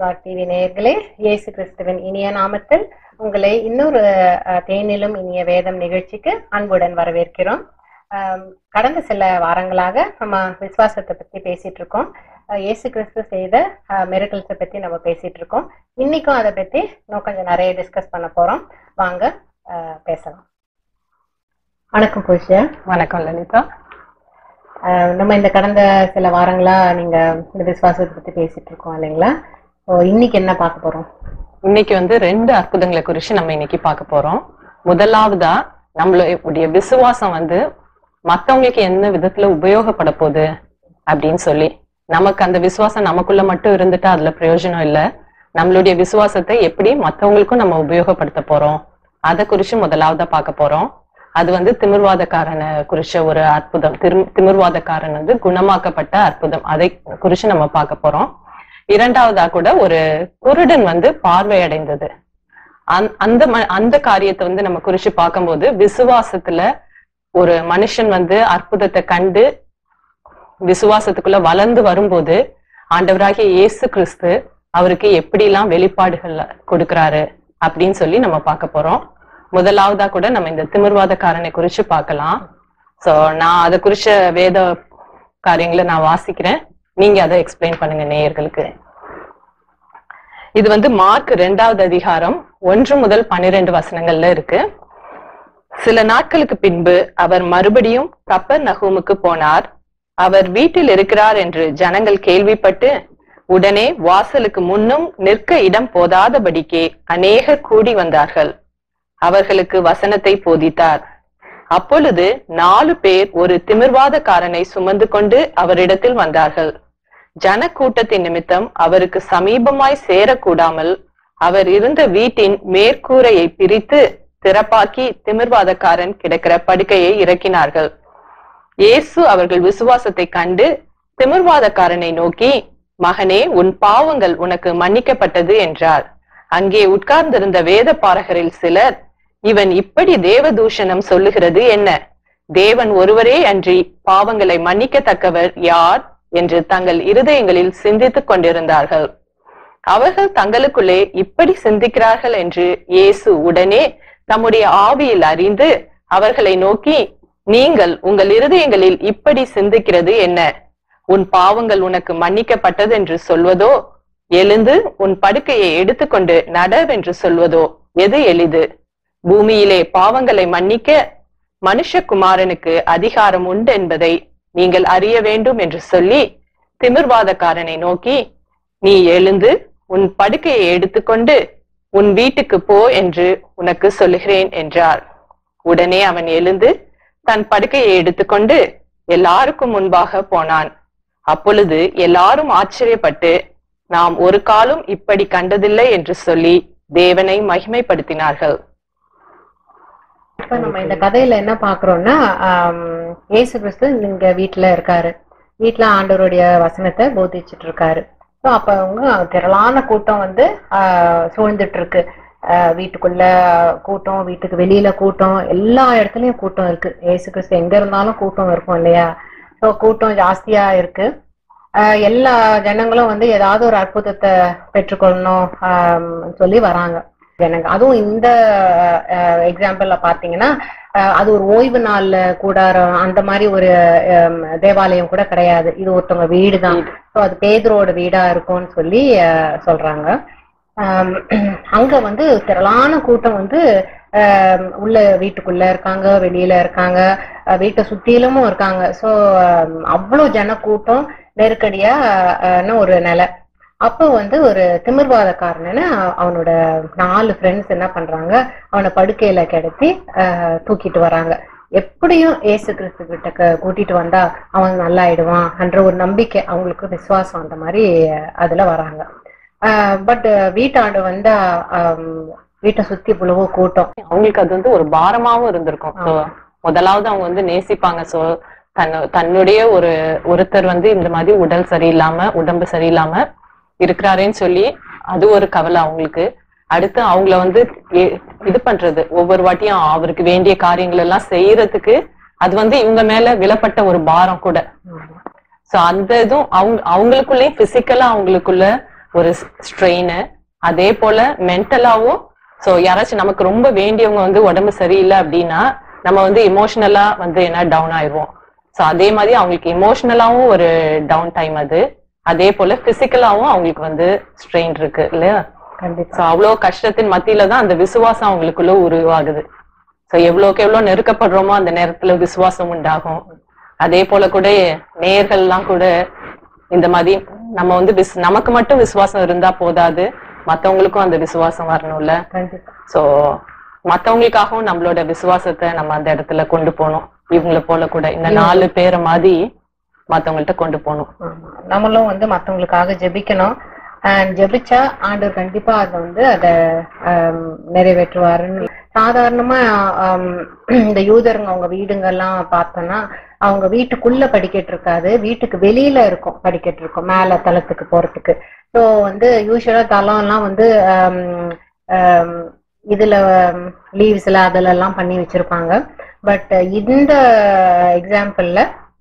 God TV நேயர்களே இயேசு கிறிஸ்துவின் இனிய நாமத்தில் உங்களை இன்னொரு அஹ், தேனிலும் இனிய வேதம் நிகழ்ச்சிக்கு அன்புடன் வரவேற்கிறோம் ஆம், கடந்த சில வாரங்களாக நம்ம விசுவாசத்தை பத்தி பேசிட்டு இருக்கோம் அஹ், இயேசு கிறிஸ்து செய்த மிரக்கல்ஸை பத்தி நம்ம பேசிட்டு இருக்கோம் இன்னைக்கும் அதை பத்தி இன்னும் கொஞ்சம் நிறைய டிஸ்கஸ் பண்ண போறோம் வாங்க அஹ், பேசலாம் வணக்கம் பூஷா வணக்கம் லலிதா ஆஹ் நம்ம இந்த கடந்த சில வாரங்களா நீங்க இந்த விசுவாசத்தை பத்தி பேசிட்டு இருக்கோம் இல்லைங்களா ஓ இன்னைக்கு என்ன பார்க்க போறோம் இன்னைக்கு வந்து ரெண்டு அற்புதங்களை குறிச்சு நம்ம இன்னைக்கு பார்க்க போறோம் முதலாவதா நம்மளுடைய விசுவாசம் வந்து மத்தவங்களுக்கு என்ன விதத்துல உபயோகப்பட போகுது அப்படின்னு சொல்லி நமக்கு அந்த விசுவாசம் நமக்குள்ள மட்டும் இருந்துட்டா அதுல பிரயோஜனம் இல்ல நம்மளுடைய விசுவாசத்தை எப்படி மத்தவங்களுக்கும் நம்ம உபயோகப்படுத்த போறோம் அதை குறிச்சு முதலாவதா பார்க்க போறோம் அது வந்து திமிர்வாதக்காரனை குறிச்ச ஒரு அற்புதம் திரு- திமிர்வாதக்காரன் வந்து குணமாக்கப்பட்ட அற்புதம் அதை குறிச்சு நம்ம பார்க்க போறோம் இரண்டாவதா கூட ஒரு குருடன் வந்து பார்வையடைந்தது அந்த- அந்த ம- அந்த காரியத்தை வந்து நம்ம குறிச்சு பார்க்கும்போது விசுவாசத்துல ஒரு மனுஷன் வந்து அற்புதத்தை கண்டு விசுவாசத்துக்குள்ள வளர்ந்து வரும்போது ஆண்டவராகிய இயேசு கிறிஸ்து அவருக்கு எப்படிலாம் வெளிப்பாடுகள் கொடுக்கறாரு அப்படின்னு சொல்லி நம்ம பார்க்க போறோம் முதலாவதா கூட நம்ம இந்த திமிர்வாதக்காரனை குறிச்சு பார்க்கலாம் சோ நான் அதை குறிச்ச வேத காரியங்களை நான் வாசிக்கிறேன் நீங்க அதை எக்ஸ்பிளைன் பண்ணுங்க நேயர்களுக்கு இது வந்து மார்க் இரண்டாவது அதிகாரம் ஒன்று முதல் பன்னிரெண்டு வசனங்கள்ல இருக்கு சில நாட்களுக்கு பின்பு அவர் மறுபடியும் கப்பர் நகூமுக்கு போனார் அவர் வீட்டில் இருக்கிறார் என்று ஜனங்கள் கேள்விப்பட்டு உடனே வாசலுக்கு முன்னும் நிற்க இடம் போதாதபடிக்கே அநேகர் கூடி வந்தார்கள் அவர்களுக்கு வசனத்தை போதித்தார் அப்பொழுது நாலு பேர் ஒரு திமிர்வாதக்காரனை சுமந்து கொண்டு அவரிடத்தில் வந்தார்கள் ஜனக்கூட்டத்தின் நிமித்தம் அவருக்கு சமீபமாய் சேரக்கூடாமல் அவர் இருந்த வீட்டின் மேற்கூரையை பிரித்து திறப்பாக்கி திமிர்வாதக்காரன் கிடக்கிற படுக்கையை இறக்கினார்கள் இயேசு அவர்கள் விசுவாசத்தை கண்டு திமிர்வாதக்காரனை நோக்கி மகனே உன் பாவங்கள் உனக்கு மன்னிக்கப்பட்டது என்றார் அங்கே உட்கார்ந்திருந்த வேத பாரகரில் சிலர் இவன் இப்படி தேவதூஷணம் சொல்லுகிறது என்ன தேவன் ஒருவரே அன்றி பாவங்களை மன்னிக்கத்தக்கவர் யார் என்று தங்கள் இருதயங்களில் சிந்தித்துக் கொண்டிருந்தார்கள் அவர்கள் தங்களுக்குள்ளே இப்படி சிந்திக்கிறார்கள் என்று இயேசு உடனே தம்முடைய ஆவியில் அறிந்து அவர்களை நோக்கி நீங்கள் உங்கள் இருதயங்களில் இப்படி சிந்திக்கிறது என்ன உன் பாவங்கள் உனக்கு மன்னிக்கப்பட்டது என்று சொல்வதோ எழுந்து உன் படுக்கையை எடுத்துக்கொண்டு நடவென்று சொல்வதோ எது எளிது பூமியிலே பாவங்களை மன்னிக்க மனுஷகுமாரனுக்கு அதிகாரம் உண்டு என்பதை நீங்கள் அறிய வேண்டும் என்று சொல்லி திமிர்வாதக்காரனை நோக்கி நீ எழுந்து உன் படுக்கையை எடுத்துக்கொண்டு உன் வீட்டுக்கு போ என்று உனக்கு சொல்லுகிறேன் என்றார் உடனே அவன் எழுந்து தன் படுக்கையை எடுத்துக்கொண்டு எல்லாருக்கும் முன்பாக போனான் அப்பொழுது எல்லாரும் ஆச்சரியப்பட்டு நாம் ஒரு காலம் இப்படி கண்டதில்லை என்று சொல்லி தேவனை மகிமைப்படுத்தினார்கள் இப்ப நம்ம இந்த கதையில என்ன பாக்குறோம்னா ஆம், இயேசு கிறிஸ்து இங்க வீட்டுல இருக்காரு வீட்டுல ஆண்டவருடைய வசனத்தை போதிச்சுட்டு இருக்காரு ஸோ அப்ப அவங்க திரளான கூட்டம் வந்து ஆஹ், சூழ்ந்துட்டு இருக்கு ஆஹ், வீட்டுக்குள்ள கூட்டம் வீட்டுக்கு வெளியில கூட்டம் எல்லா இடத்துலயும் கூட்டம் இருக்கு இயேசு கிறிஸ்து எங்க இருந்தாலும் கூட்டம் இருக்கும் இல்லையா ஸோ கூட்டம் ஜாஸ்தியா இருக்கு ஆஹ், எல்லா ஜனங்களும் வந்து ஏதாவது ஒரு அற்புதத்தை பெற்றுக்கொள்ளணும் ஆம், சொல்லி வராங்க ஜனங்க அதுவும் இந்த எக்ஸாம்பிள்ல பாத்தீங்கன்னா அஹ், அது ஒரு ஓய்வு நாள்ல கூடாரம் அந்த மாதிரி ஒரு ஹம், தேவாலயம் கூட கிடையாது இது ஒருத்தவங்க வீடு தான் ஸோ அது பேதரோட வீடா இருக்கும்னு சொல்லி அஹ், சொல்றாங்க ஆம், அங்க வந்து திரளான கூட்டம் வந்து ஆம், உள்ள வீட்டுக்குள்ள இருக்காங்க வெளியில இருக்காங்க அஹ், வீட்டை சுத்திலுமும் இருக்காங்க ஸோ அவ்வளோ ஜன கூட்டம் நெருக்கடியா அஹ், ன ஒரு நிலை அப்போ வந்து ஒரு திமிர்வாதக்காரன்னு அவனோட நாலு ஃப்ரெண்ட்ஸ் என்ன பண்றாங்க அவனை படுக்கையில கிடத்தி ஆஹ், தூக்கிட்டு வராங்க எப்படியும் ஏசு கிறிஸ்து கிட்ட க- கூட்டிட்டு வந்தா அவன் நல்லாயிடுவான் என்ற ஒரு நம்பிக்கை அவங்களுக்கு விசுவாசம் அந்த மாதிரி அஹ், அதுல வராங்க பட் வீட்டாண்டு வந்தா ஆம், வீட்டை சுத்தி புலவோ கூட்டம் அவங்களுக்கு அது வந்து ஒரு பாரமாவும் இருந்திருக்கும் So, முதலாவது அவங்க வந்து நேசிப்பாங்க சோ தன் தன்னுடைய ஒரு ஒருத்தர் வந்து இந்த மாதிரி உடல் சரியில்லாம உடம்பு சரியில்லாம இருக்கிறாரேன்னு சொல்லி அது ஒரு கவலை அவங்களுக்கு அடுத்து அவங்கள வந்து ஏ- இது பண்றது ஒவ்வொரு வாட்டியும் அவருக்கு வேண்டிய காரியங்கள் எல்லாம் செய்யறதுக்கு அது வந்து இவங்க மேல விலப்பட்ட ஒரு பாரம் கூட சோ அந்த இதுவும் அவங்க அவங்களுக்குள்ளேயும் பிசிக்கலா அவங்களுக்குள்ள ஒரு ஸ்ட்ரெயின் அதே போல மென்டலாவும் சோ யாராச்சும் நமக்கு ரொம்ப வேண்டியவங்க வந்து உடம்பு சரியில்லை அப்படின்னா நம்ம வந்து இமோஷனலா வந்து என்ன டவுன் ஆயிடுவோம் சோ அதே மாதிரி அவங்களுக்கு இமோஷனலாவும் ஒரு டவுன் டைம் அது அதே போல பிசிக்கலாவும் அவங்களுக்கு வந்து ஸ்ட்ரெயின் இருக்கு இல்லையா கண்டிப்பா சோ அவ்வளவு கஷ்டத்தின் மத்தியில தான் அந்த விசுவாசம் அவங்களுக்குள்ள உருவாகுது சோ எவ்வளவுக்கு எவ்வளவு நெருக்கப்படுறோமோ அந்த நேரத்துல விசுவாசம் உண்டாகும் அதே போல கூட நேயர்கள்லாம் கூட இந்த மாதிரி நம்ம வந்து விஸ்- நமக்கு மட்டும் விசுவாசம் இருந்தா போதாது மத்தவங்களுக்கும் அந்த விசுவாசம் வரணும்ல கண்டிப்பா சோ மத்தவங்களுக்காகவும் நம்மளோட விசுவாசத்தை நம்ம அந்த இடத்துல கொண்டு போகணும் இவங்கள போல கூட இந்த நாலு பேரை மாதிரி மத்தவங்கள்ட்ட கொண்டு போகணும் ஆமா. நம்மளும் வந்து மத்தவங்களுக்காக ஜெபிக்கணும் அண்ட் ஜெபிச்சா ஆண்டவர் கண்டிப்பா அதை வந்து அதை ஆம், நிறைவேற்றுவாருன்னு சாதாரணமா ஆம், இந்த யூதருங்க அவங்க வீடுங்கெல்லாம் பார்த்தோம்னா அவங்க வீட்டுக்குள்ள படிக்கட்டு இருக்காது வீட்டுக்கு வெளியில இருக்கும் படிக்கட்டு இருக்கும் மேல தளத்துக்கு போறதுக்கு ஸோ வந்து யூஸ்வலா தளம் எல்லாம் வந்து ஆம், ஆம், இதுல லீவ்ஸ்ல அதுல எல்லாம் பண்ணி வச்சிருப்பாங்க பட் இந்த எக்ஸாம்பிள்ல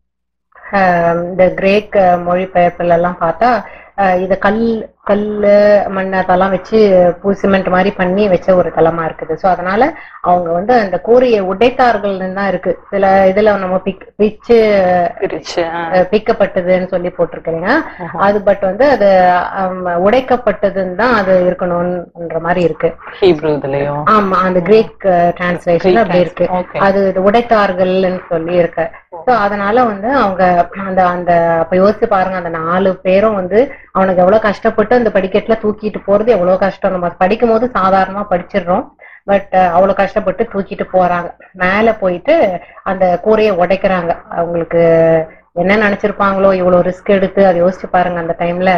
இந்த கிரேக் மொழிபெயர்ப்புல எல்லாம் பார்த்தா அஹ் இத கல் கல்லு மண் அதெல்லாம் வச்சு பூ சிமெண்ட் மாதிரி பண்ணி வச்ச ஒரு தளமா இருக்குது சோ அதனால அவங்க வந்து அந்த கூரையை உடைத்தார்கள்னு தான் இருக்கு சில இதுல நம்ம பிக் பிச்சு பிரிச்சு ஆ. அஹ், பிக்கப்பட்டதுன்னு சொல்லி போட்டிருக்கிறீங்க அது பட் வந்து அது அம், உடைக்கப்பட்டதுன்னு தான் அது இருக்கணும்ன்ற மாதிரி இருக்கு ஹீப்ரூ இதுலயும் ஆமா அந்த கிரேக் டிரான்ஸ்லேஷன் அப்படி இருக்கு ஓகே அது இது உடைத்தார்கள்னு சொல்லி இருக்கு சோ அதனால வந்து அவங்க அந்த அந்த அப்ப யோசிச்சு பாருங்க அந்த நாலு பேரும் வந்து அவனுக்கு எவ்வளவு கஷ்டப்பட்டு அந்த படிக்கட்டுல தூக்கிட்டு போறது எவ்வளவு கஷ்டம் நம்ம படிக்கும் போது சாதாரணமா படிச்சிடுறோம் பட் அவ்வளவு கஷ்டப்பட்டு தூக்கிட்டு போறாங்க மேல போயிட்டு அந்த கூரையை உடைக்கிறாங்க அவங்களுக்கு என்ன நினைச்சிருப்பாங்களோ இவ்வளவு ரிஸ்க் எடுத்து அதை யோசிச்சு பாருங்க அந்த டைம்ல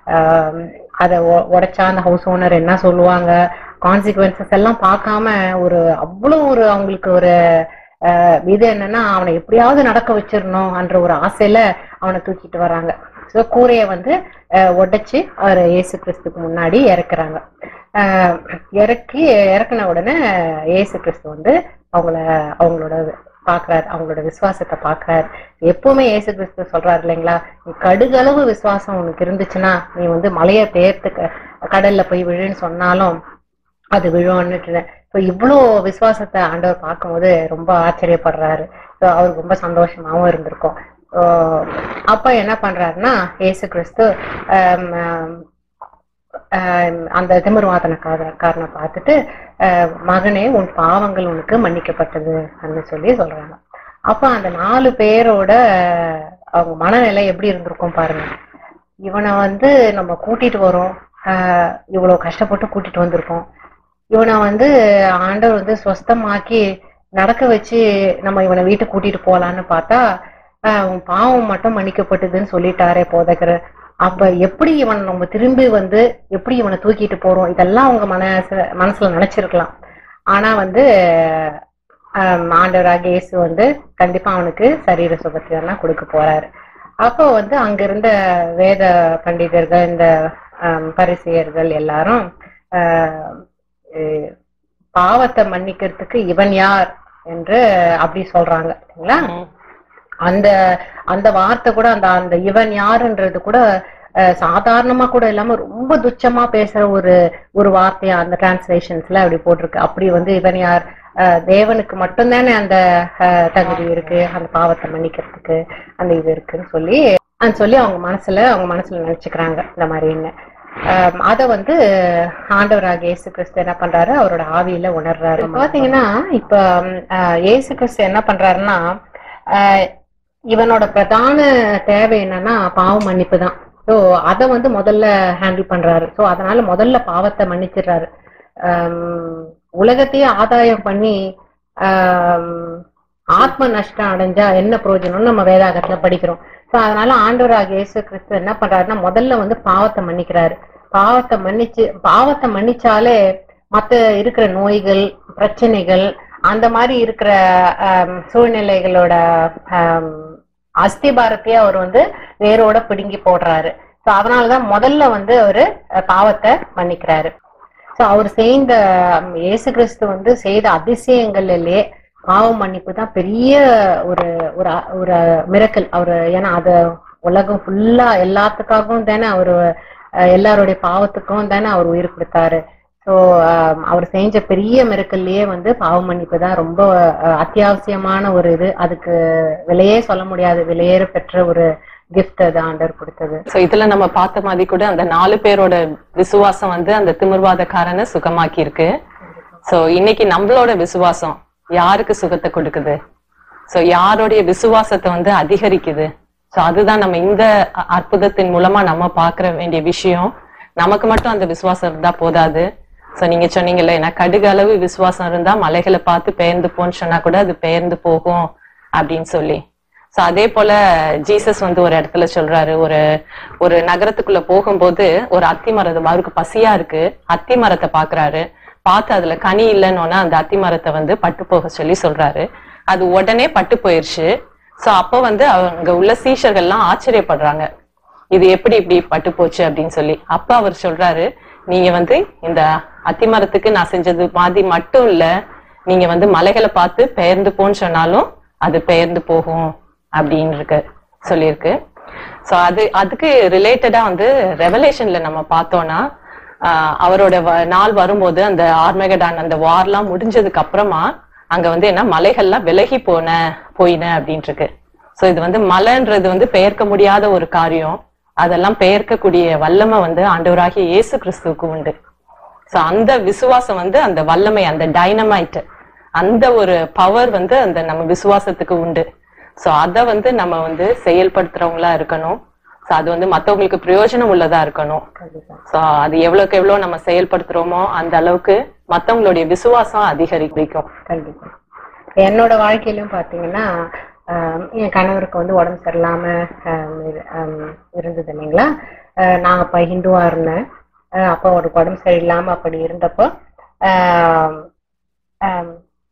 அதை உடைச்சா அந்த ஹவுஸ் ஓனர் என்ன சொல்லுவாங்க கான்சிக்வன்சஸ் எல்லாம் பார்க்காம ஒரு அவ்வளவு ஒரு அவங்களுக்கு ஒரு ஆஹ் இது என்னன்னா அவனை எப்படியாவது நடக்க வச்சிடணும்ன்ற ஒரு ஆசையில அவனை தூக்கிட்டு வராங்க ஸோ கூரையை வந்து ஆஹ் உடைச்சு அவர் இயேசு கிறிஸ்துக்கு முன்னாடி இறக்குறாங்க ஆஹ் இறக்கி இறக்குன உடனே இயேசு கிறிஸ்து வந்து அவங்கள அவங்களோட பாக்குறாரு அவங்களோட விசுவாசத்தை பாக்குறாரு எப்பவுமே இயேசு கிறிஸ்து சொல்றாரு இல்லைங்களா நீ கடுகளவு விசுவாசம் உனக்கு இருந்துச்சுன்னா நீ வந்து மலையை பெயர்த்து கடல்ல போய் விழுன்னு சொன்னாலும் அது விழும்னுட்டு ஸோ இவ்வளோ விசுவாசத்தை ஆண்டவர் பார்க்கும்போது ரொம்ப ஆச்சரியப்படுறாரு ஸோ அவருக்கு ரொம்ப சந்தோஷமாவும் இருந்திருக்கும் ஸோ அப்ப என்ன பண்றாருன்னா இயேசு கிறிஸ்து ஆம், ஆம், ஆம், அந்த திமிர்வாதனக்காரனை பார்த்துட்டு ஆஹ், மகனே உன் பாவங்கள் உனக்கு மன்னிக்கப்பட்டது அப்படின்னு சொல்லி சொல்றாங்க அப்ப அந்த நாலு பேரோட அவங்க மனநிலை எப்படி இருந்திருக்கும் பாருங்க இவனை வந்து நம்ம கூட்டிட்டு வரோம் ஆஹ், இவ்வளவு கஷ்டப்பட்டு கூட்டிட்டு வந்திருக்கோம் இவனை வந்து ஆண்டவர் வந்து சொஸ்தமாக்கி நடக்க வச்சு நம்ம இவனை வீட்டுக்கு கூட்டிட்டு போலான்னு பார்த்தா ஆஹ் அவன் பாவம் மட்டும் மன்னிக்கப்பட்டதுன்னு சொல்லிட்டாரே போதகர் அப்ப எப்படி இவன் நம்ம திரும்பி வந்து எப்படி இவனை தூக்கிட்டு போறோம் இதெல்லாம் அவங்க மனசு மனசுல நினைச்சிருக்கலாம் ஆனா வந்து ஆஹ் ஆண்டவராக இயேசு வந்து கண்டிப்பா அவனுக்கு சரீர சுகத்தையெல்லாம் கொடுக்க போறாரு அப்போ வந்து அங்க இருந்த வேத பண்டிதர்கள் இந்த ஆஹ் பரிசெயர்கள் எல்லாரும் ஆஹ் அஹ் பாவத்தை மன்னிக்கிறதுக்கு இவன் யார் என்று அப்படி சொல்றாங்க சரிங்களா அந்த அந்த வார்த்தை கூட அந்த அந்த இவன் யாருன்றது கூட அஹ், சாதாரணமா கூட இல்லாம ரொம்ப துச்சமா பேசுற ஒரு ஒரு வார்த்தையா அந்த டிரான்ஸ்லேஷன்ஸ்ல அப்படி போட்டிருக்கு அப்படி வந்து இவன் யார் அஹ், தேவனுக்கு மட்டும்தானே அந்த அஹ், தகுதி இருக்கு அந்த பாவத்தை மன்னிக்கிறதுக்கு அந்த இது இருக்குன்னு சொல்லி அது சொல்லி அவங்க மனசுல அவங்க மனசுல நினைச்சுக்கிறாங்க இந்த மாதிரி என்ன ஆம், அத வந்து ஆண்டவராக இயேசு கிறிஸ்து என்ன பண்றாரு அவரோட ஆவியில உணர்றாரு பாத்தீங்கன்னா இப்ப ம், ஆஹ், இயேசு கிறிஸ்து என்ன பண்றாருன்னா ஆஹ், இவனோட பிரதான தேவை என்னன்னா பாவ மன்னிப்பு தான் ஸோ அதை வந்து முதல்ல ஹேண்டில் பண்றாரு ஸோ அதனால முதல்ல பாவத்தை மன்னிச்சிடுறாரு ஆம், உலகத்தையே ஆதாயம் பண்ணி ஆம், ஆத்ம நஷ்டம் அடைஞ்சா என்ன பிரயோஜனம்னு நம்ம வேதாகத்துல படிக்கிறோம் ஸோ அதனால ஆண்டவராக இயேசு கிறிஸ்து என்ன பண்றாருன்னா முதல்ல வந்து பாவத்தை மன்னிக்கிறாரு பாவத்தை மன்னிச்சு பாவத்தை மன்னிச்சாலே மத்த இருக்கிற நோய்கள் பிரச்சனைகள் அந்த மாதிரி இருக்கிற ஆம், சூழ்நிலைகளோட ஆம், அஸ்திபாரத்தையே அவர் வந்து வேரோட பிடுங்கி போடுறாரு ஸோ அதனாலதான் முதல்ல வந்து அவரு அஹ், பாவத்தை மன்னிக்கிறாரு ஸோ அவர் செய்த ம், இயேசு கிறிஸ்து வந்து செய்த அதிசயங்கள்லயே பாவ மன்னிப்பு தான் பெரிய ஒரு ஒரு அ- ஒரு மிரக்கல் அவர் ஏன்னா அது உலகம் ஃபுல்லா எல்லாத்துக்காகவும் தானே அவரு அஹ், எல்லாருடைய பாவத்துக்கும் தானே அவர் உயிர் கொடுத்தாரு ஸோ அவர் செஞ்ச பெரிய மிரக்கல்லையே வந்து பாவ மன்னிப்பு தான் ரொம்ப அஹ், அத்தியாவசியமான ஒரு இது அதுக்கு விலையே சொல்ல முடியாது விலையேற பெற்ற ஒரு கிஃப்ட் அது ஆண்டவர் கொடுத்தது சோ இதுல நம்ம பார்த்த மாதிரி கூட அந்த நாலு பேரோட விசுவாசம் வந்து அந்த திமிர்வாதக்காரனை சுகமாக்கி இருக்கு சோ இன்னைக்கு நம்மளோட விசுவாசம் யாருக்கு சுகத்தை கொடுக்குது சோ யாருடைய விசுவாசத்தை வந்து அதிகரிக்குது சோ அதுதான் நம்ம இந்த அ- அற்புதத்தின் மூலமா நம்ம பார்க்க வேண்டிய விஷயம் நமக்கு மட்டும் அந்த விசுவாசம் இருந்தா போதாது சோ நீங்க சொன்னீங்கல்ல ஏன்னா கடுகு அளவு விசுவாசம் இருந்தா மலைகளை பார்த்து பெயர்ந்து போன்னு சொன்னா கூட அது பெயர்ந்து போகும் அப்படின்னு சொல்லி சோ அதே போல ஜீசஸ் வந்து ஒரு இடத்துல சொல்றாரு ஒரு ஒரு நகரத்துக்குள்ள போகும்போது ஒரு அத்தி மரம் அவருக்கு பசியா இருக்கு அத்தி மரத்தை பாக்குறாரு பார்த்து அதுல கனி இல்லைன்னு அந்த அத்தி மரத்தை வந்து பட்டு போக சொல்லி சொல்றாரு அது உடனே பட்டு போயிருச்சு சோ அப்ப வந்து அவங்க உள்ள சீஷர்கள்லாம் ஆச்சரியப்படுறாங்க இது எப்படி இப்படி பட்டு போச்சு அப்படின்னு சொல்லி அப்ப அவர் சொல்றாரு நீங்க வந்து இந்த அத்தி மரத்துக்கு நான் செஞ்சது மாதிரி மட்டும் இல்ல நீங்க வந்து மலைகளை பார்த்து பெயர்ந்து போன்னு சொன்னாலும் அது பெயர்ந்து போகும் அப்படின்னு இருக்கு சொல்லியிருக்கு சோ அது அதுக்கு ரிலேட்டடா வந்து ரெவலேஷன்ல நம்ம பார்த்தோம்னா ஆஹ் அவரோட வ- நாள் வரும்போது அந்த ஆர்மேகடான் அந்த வார்லாம் முடிஞ்சதுக்கு அப்புறமா அங்க வந்து என்ன மலைகள்லாம் விலகி போன போயின அப்படின்ட்டு இருக்கு சோ இது வந்து மலைன்றது வந்து பெயர்க்க முடியாத ஒரு காரியம் அதெல்லாம் பெயர்க்கக்கூடிய வல்லமை வந்து ஆண்டவராகிய இயேசு கிறிஸ்துவுக்கு உண்டு சோ அந்த விசுவாசம் வந்து அந்த வல்லமை அந்த டைனமைட் அந்த ஒரு பவர் வந்து அந்த நம்ம விசுவாசத்துக்கு உண்டு சோ அத வந்து நம்ம வந்து செயல்படுத்துறவங்களா இருக்கணும் சோ அது வந்து மத்தவங்களுக்கு பிரயோஜனம் உள்ளதா இருக்கணும் கண்டிப்பா சோ அது எவ்வளவுக்கு எவ்வளவு நம்ம செயல்படுத்துறோமோ அந்த அளவுக்கு மத்தவங்களுடைய விசுவாசம் அதிகரிக்கும் கண்டிப்பா என்னோட வாழ்க்கையிலும் பாத்தீங்கன்னா ஆஹ் என் கணவருக்கு வந்து உடம்பு சரியில்லாம ஆஹ் இரு- ஆஹ் இருந்தது இல்லைங்களா ஆஹ் நான் அப்ப ஹிந்துவா இருந்தேன் ஆஹ் அப்போ ஒரு உடம்பு சரியில்லாம அப்படி இருந்தப்போ ஆஹ் ஆஹ்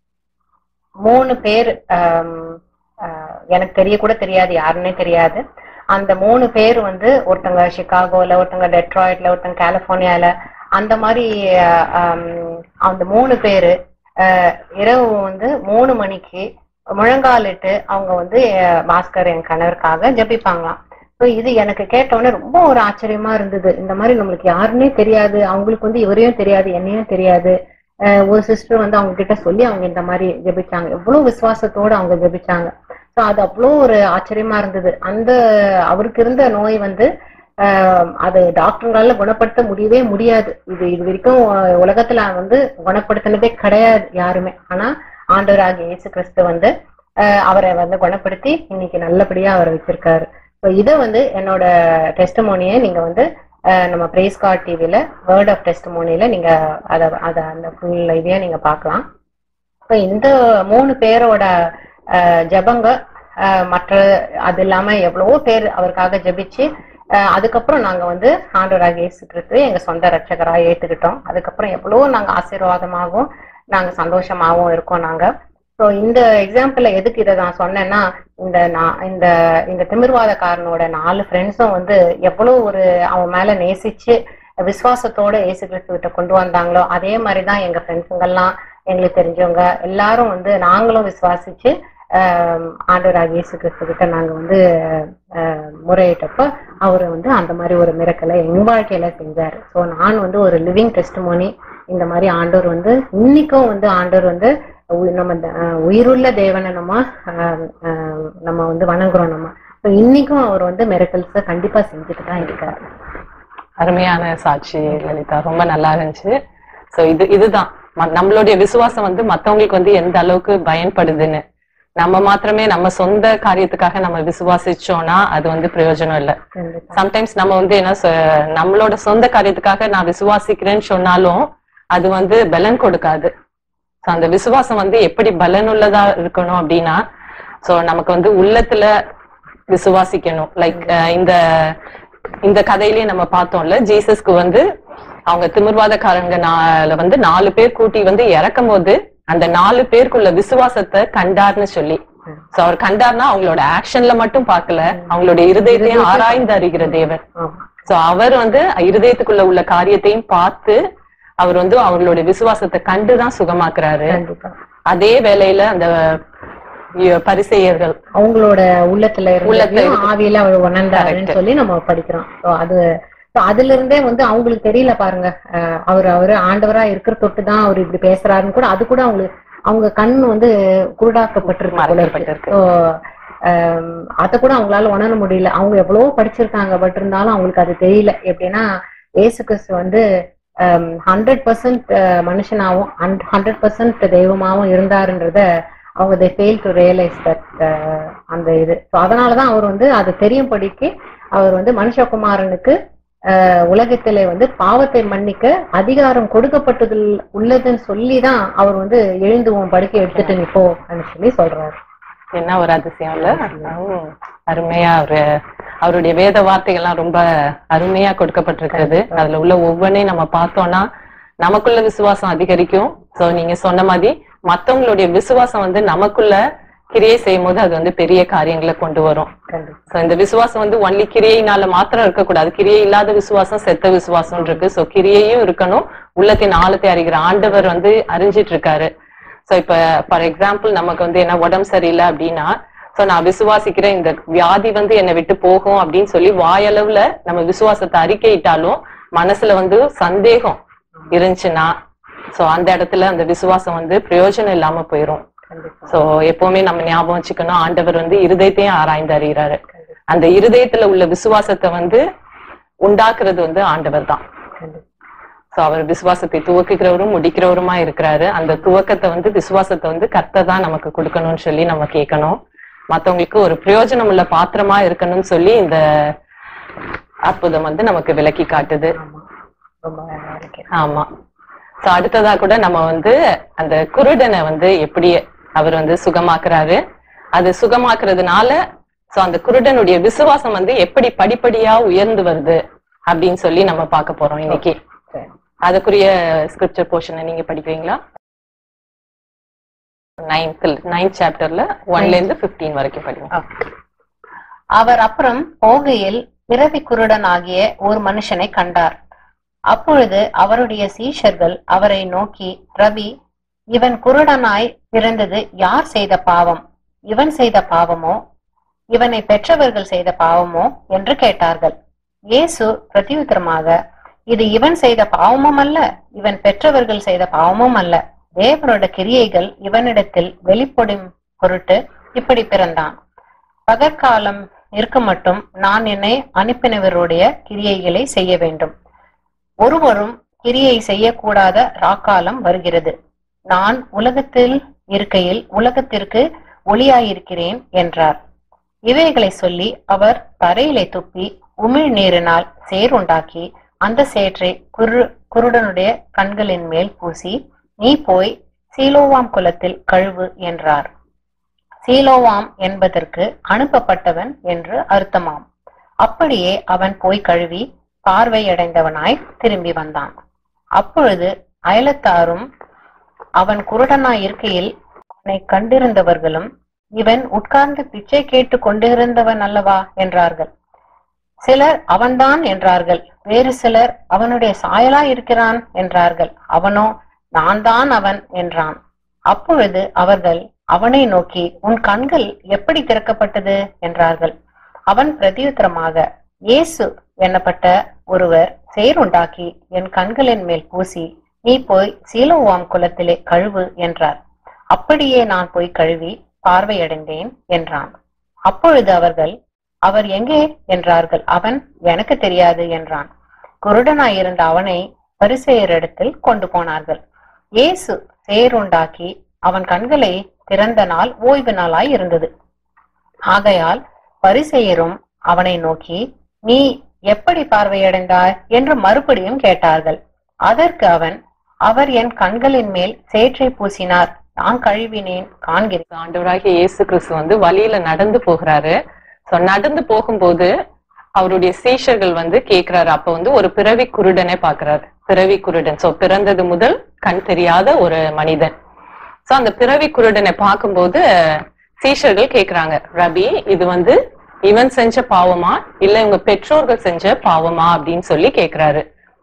மூணு பேர் ஆஹ் ஆஹ் எனக்கு தெரிய கூட தெரியாது யாருன்னே தெரியாது அந்த மூணு பேர் வந்து ஒருத்தங்க சிகாகோல ஒருத்தங்க டெட்ராய்ட்ல ஒருத்தங்க கலிபோர்னியால அந்த மாதிரி ஆஹ் ஆம், அந்த மூணு பேரு ஆஹ் இரவு வந்து மூணு மணிக்கு முழங்காலிட்டு அவங்க வந்து அஹ், பாஸ்கர் என் கணவருக்காக ஜெபிப்பாங்களாம் ஸோ இது எனக்கு கேட்டோன்னே ரொம்ப ஒரு ஆச்சரியமா இருந்தது இந்த மாதிரி நம்மளுக்கு யாருன்னே தெரியாது அவங்களுக்கு வந்து இவரையும் தெரியாது என்னையும் தெரியாது அஹ், ஒரு சிஸ்டர் வந்து அவங்க கிட்ட சொல்லி அவங்க இந்த மாதிரி ஜெபிச்சாங்க எவ்வளவு விசுவாசத்தோட அவங்க ஜெபிச்சாங்க ஸோ அது அவ்வளோ ஒரு ஆச்சரியமா இருந்தது அந்த அவருக்கு இருந்த நோய் வந்து ஆஹ் அது டாக்டர்களால குணப்படுத்த முடியவே முடியாது இது இது வரைக்கும் அஹ், உலகத்துல வந்து குணப்படுத்தினதே கிடையாது யாருமே ஆனா ஆண்டவராகிய இயேசு கிறிஸ்து வந்து ஆஹ் அவரை வந்து குணப்படுத்தி இன்னைக்கு நல்லபடியா அவரை வச்சிருக்காரு ஸோ இதை வந்து என்னோட டெஸ்டமோனியை நீங்க வந்து ஆஹ் நம்ம பிரேஸ் கார்ட் டிவில வேர்ட் ஆஃப் டெஸ்டமோனியில நீங்க அதை அதை அந்த ஃபுல் இதையா நீங்க பார்க்கலாம் இப்போ இந்த மூணு பேரோட ஆஹ் ஜெபங்க ஆஹ் மற்ற அது இல்லாம எவ்வளவோ பேர் அவருக்காக ஜெபிச்சு ஆஹ் அதுக்கப்புறம் நாங்க வந்து ஆண்டவராக இயேசு கிறிஸ்து எங்க சொந்த ரட்சகரா ஏத்துக்கிட்டோம் அதுக்கப்புறம் எவ்வளவோ நாங்க ஆசீர்வாதமாகவும் நாங்க சந்தோஷமாகவும் இருக்கோம் நாங்க ஸோ இந்த எக்ஸாம்பிள்ல எதுக்கு இதை நான் சொன்னேன்னா இந்த நான் இந்த இந்த திமிர்வாதக்காரனோட நாலு ஃப்ரெண்ட்ஸும் வந்து எவ்வளவு ஒரு அவன் மேல நேசிச்சு விசுவாசத்தோட இயேசு கிறிஸ்து கிட்ட கொண்டு வந்தாங்களோ அதே மாதிரிதான் எங்க ஃப்ரெண்ட்ஸுங்கெல்லாம் எங்களுக்கு தெரிஞ்சவங்க எல்லாரும் வந்து நாங்களும் விசுவாசிச்சு ஆஹ் ஆண்டவராக இயேசு கிறிஸ்து கிட்ட நாங்க வந்து ஆஹ் முறையிட்டப்ப அவர் வந்து அந்த மாதிரி ஒரு மிரக்கலை எங்க வாழ்க்கையில செஞ்சாரு ஸோ நான் வந்து ஒரு லிவிங் டெஸ்டிமோனி இந்த மாதிரி ஆண்டவர் வந்து இன்னைக்கும் வந்து ஆண்டவர் வந்து உ- நம்ம த- ஆஹ் உயிருள்ள தேவனை நம்ம ஆஹ் ஆஹ் நம்ம வந்து வணங்குறோம் நம்ம ஸோ இன்னைக்கும் அவர் வந்து மிரக்கல்ஸை கண்டிப்பா செஞ்சுட்டு தான் இருக்காரு அருமையான சாட்சி லலிதா ரொம்ப நல்லா இருந்துச்சு சோ இது இதுதான் ம- நம்மளுடைய விசுவாசம் வந்து மத்தவங்களுக்கு வந்து எந்த அளவுக்கு பயன்படுதுன்னு நம்ம மாத்திரமே நம்ம சொந்த காரியத்துக்காக நம்ம விசுவாசிச்சோம்னா அது வந்து பிரயோஜனம் இல்லை கண்டிப்பா சம்டைம்ஸ் நம்ம வந்து என்ன சொ- நம்மளோட சொந்த காரியத்துக்காக நான் விசுவாசிக்கிறேன்னு சொன்னாலும் அது வந்து பலன் கொடுக்காது So, அந்த விசுவாசம் வந்து எப்படி பலனுள்ளதா இருக்கணும் அப்படின்னா சோ நமக்கு வந்து உள்ளத்துல விசுவாசிக்கணும் லைக் இந்த இந்த கதையிலேயே நம்ம பார்த்தோம்ல ஜீசஸ்க்கு வந்து அவங்க திமிர்வாதக்காரங்க நால வந்து நாலு பேர் கூட்டி வந்து இறக்கும் போது அந்த நாலு பேருக்குள்ள விசுவாசத்தை கண்டார்னு சொல்லி சோ அவர் கண்டார்னா அவங்களோட ஆக்ஷன்ல மட்டும் பார்க்கல அவங்களுடைய இருதயத்தையும் ஆராய்ந்து அறிகிற தேவன் ஆமா சோ அவர் வந்து இருதயத்துக்குள்ள உள்ள காரியத்தையும் பார்த்து அவர் வந்து அவங்களுடைய விசுவாசத்தை கண்டுதான் சுகமாக்குறாரு கண்டிப்பா அதே வேளையில அந்த இ- பரிசேயர்கள் அவங்களோட உள்ளத்துல உள்ளத்துல இருந்த ஆவியில அவர் உணர்ந்தாருன்னு சொல்லி நம்ம படிக்கிறோம் So அது So அதுல இருந்தே வந்து அவங்களுக்கு தெரியல பாருங்க அஹ் அவர் அவரு ஆண்டவரா இருக்கிற தொட்டு தான் அவர் இப்படி பேசுறாருன்னு கூட அது கூட அவங்களுக்கு அவங்க கண் வந்து குருடாக்கப்பட்டிருக்கு போல இருக்கு மறைக்கப்பட்டிருக்கு. So, ஆம், அத கூட அவங்களால உணர முடியல அவங்க எவ்வளவோ படிச்சிருக்காங்க பட் இருந்தாலும் அவங்களுக்கு அது தெரியல எப்படின்னா ஏசு கிறிஸ்து வந்து ஹண்ட்ரட் பர்சன்ட் மனுஷனாவும் ஹண்ட்ரட் பர்சன்ட் தெய்வமாவும் இருந்தாருன்றத அவங்க they fail to realise that அந்த இது ஸோ அதனாலதான் அவர் வந்து அது தெரியும்படிக்கு அவர் வந்து மனுஷகுமாரனுக்கு அஹ், உலகத்திலே வந்து பாவத்தை மன்னிக்க அதிகாரம் கொடுக்கப்பட்டது உள்ளதுன்னு சொல்லி தான் அவர் வந்து எழுந்து உன் படுக்கை எடுத்துட்டு நிப்போ அப்படின்னு சொல்லி சொல்றாரு என்ன ஒரு அதிசயம் இல்ல ஹம், அருமையா அவரு அவருடைய வேத வார்த்தைகள்லாம் ரொம்ப அருமையா கொடுக்கப்பட்டிருக்கிறது அதுல உள்ள ஒவ்வொன்றையும் நம்ம பார்த்தோம்னா நமக்குள்ள விசுவாசம் அதிகரிக்கும் சோ நீங்க சொன்ன மாதிரி மத்தவங்களுடைய விசுவாசம் வந்து நமக்குள்ள கிரியை செய்யும் போது அது வந்து பெரிய காரியங்களை கொண்டு வரும் கண்டிப்பா சோ இந்த விசுவாசம் வந்து ஒன்லி கிரியையினால மாத்திரம் இருக்கக்கூடாது கிரியை இல்லாத விசுவாசம் செத்த விசுவாசம் இருக்கு சோ கிரியையும் இருக்கணும் உள்ளத்தின் ஆழத்தை அறிகிற ஆண்டவர் வந்து அறிஞ்சிட்டு இருக்காரு சோ இப்ப ஃபார் எக்ஸாம்பிள் நமக்கு வந்து என்ன உடம்பு சரியில்லை அப்படின்னா சோ நான் விசுவாசிக்கிறேன் இந்த வியாதி வந்து என்னை விட்டு போகும் அப்படின்னு சொல்லி வாயளவுல நம்ம விசுவாசத்தை அறிக்கையிட்டாலும் மனசுல வந்து சந்தேகம் இருந்துச்சுன்னா சோ அந்த இடத்துல அந்த விசுவாசம் வந்து பிரயோஜனம் இல்லாம போயிரும் கண்டிப்பா சோ எப்பவுமே நம்ம ஞாபகம் வச்சுக்கணும் ஆண்டவர் வந்து இருதயத்தையும் ஆராய்ந்து அறிகிறாரு அந்த இருதயத்துல உள்ள விசுவாசத்தை வந்து உண்டாக்குறது வந்து ஆண்டவர் தான் கண்டிப்பா சோ அவர் விசுவாசத்தை துவக்குகிறவரும் முடிக்கிறவருமா இருக்கிறாரு அந்த துவக்கத்தை வந்து விசுவாசத்தை வந்து கர்த்தர் தான் நமக்கு கொடுக்கணும்னு சொல்லி நம்ம கேட்கணும் மத்தவங்களுக்கு ஒரு பிரயோஜனம் உள்ள பாத்திரமா இருக்கணும்னு சொல்லி இந்த அற்புதம் வந்து நமக்கு விளக்கி காட்டுது ஆமா ரொம்ப நல்லா இருக்கு ஆமா சோ அடுத்ததா கூட நம்ம வந்து அந்த குருடனை வந்து எப்படி அவர் வந்து சுகமாக்குறாரு அது சுகமாக்குறதுனால சோ அந்த குருடனுடைய விசுவாசம் வந்து எப்படி படிப்படியா உயர்ந்து வருது அப்படின்னு சொல்லி நம்ம பார்க்க போறோம் இன்னைக்கு சரி. அதுக்குரிய ஸ்கிரிப்சர் போர்ஷனை நீங்க படிக்கிறீங்களா நைன்த் நைன்த் சாப்டர்ல ஒன்ல இருந்து பிப்டீன் வரைக்கும் படிங்க அவர் அப்புறம் போகையில் பிறவி குருடன் ஆகிய ஒரு மனுஷனை கண்டார் அப்பொழுது அவருடைய சீஷர்கள் அவரை நோக்கி ரவி இவன் குருடனாய் பிறந்தது யார் செய்த பாவம் இவன் செய்த பாவமோ இவனை பெற்றவர்கள் செய்த பாவமோ என்று கேட்டார்கள் இயேசு பிரதியுத்தரமாக இது இவன் செய்த பாவமும் அல்ல இவன் பெற்றவர்கள் செய்த பாவமும் அல்ல தேவனோட கிரியைகள் இவனிடத்தில் வெளிப்படும் பொருட்டு இப்படி பிறந்தான் பகற்காலம் இருக்க மட்டும் நான் என்னை அனுப்பினவருடைய கிரியைகளை செய்ய வேண்டும் ஒருவரும் கிரியை செய்யக்கூடாத ராக்காலம் வருகிறது நான் உலகத்தில் இருக்கையில் உலகத்திற்கு ஒளியாயிருக்கிறேன் என்றார் இவைகளை சொல்லி அவர் தரையிலே துப்பி உமிழ் நீரினால் சேர் உண்டாக்கி அந்த சேற்றை குரு குருடனுடைய கண்களின் மேல் பூசி நீ போய் சீலோவாம் குலத்தில் கழுவு என்றார் சீலோவாம் என்பதற்கு அனுப்பப்பட்டவன் என்று அர்த்தமாம் அப்படியே அவன் போய் கழுவி பார்வையடைந்தவனாய் திரும்பி வந்தான் அப்பொழுது அயலத்தாரும் அவன் குருடனாய் இருக்கையில் அவனை கண்டிருந்தவர்களும் இவன் உட்கார்ந்து பிச்சை கேட்டு கொண்டிருந்தவன் அல்லவா என்றார்கள் சிலர் அவன்தான் என்றார்கள் வேறு சிலர் அவனுடைய சாயலா இருக்கிறான் என்றார்கள் அவனோ நான் தான் அவன் என்றான் அப்பொழுது அவர்கள் அவனை நோக்கி உன் கண்கள் எப்படி திறக்கப்பட்டது என்றார்கள் அவன் பிரதியுத்தரமாக இயேசு என்னப்பட்ட ஒருவர் சேருண்டாக்கி என் கண்களின் மேல் பூசி நீ போய் சீலோவாம் குலத்திலே கழுவு என்றார் அப்படியே நான் போய் கழுவி பார்வையடைந்தேன் என்றான் அப்பொழுது அவர்கள் அவர் எங்கே என்றார்கள் அவன் எனக்கு தெரியாது என்றான் குருடனாயிருந்த அவனை பரிசெயரிடத்தில் கொண்டு போனார்கள் இயேசு சேருண்டாக்கி அவன் கண்களை திறந்த நாள் ஓய்வு நாளாய் இருந்தது ஆகையால் பரிசெயரும் அவனை நோக்கி நீ எப்படி பார்வையடைந்தாய் என்று மறுபடியும் கேட்டார்கள் அதற்கு அவன் அவர் என் கண்களின் மேல் சேற்றை பூசினார் நான் கழுவினேன் காண்கிறேன் ஆண்டவராகிய இயேசு கிறிஸ்து வந்து வழியில நடந்து போகிறாரு சோ நடந்து போகும்போது அவருடைய சீஷர்கள் வந்து கேக்குறாரு அப்ப வந்து ஒரு பிறவி குருடனை பாக்குறாரு பிறவி குருடன் சோ பிறந்தது முதல் கண் தெரியாத ஒரு மனிதன் சோ அந்த பிறவி குருடனை பார்க்கும்போது சீஷர்கள் கேக்குறாங்க ரபி இது வந்து இவன் செஞ்ச பாவமா இல்ல இவங்க பெற்றோர்கள் செஞ்ச பாவமா அப்படின்னு சொல்லி கேக்குறாரு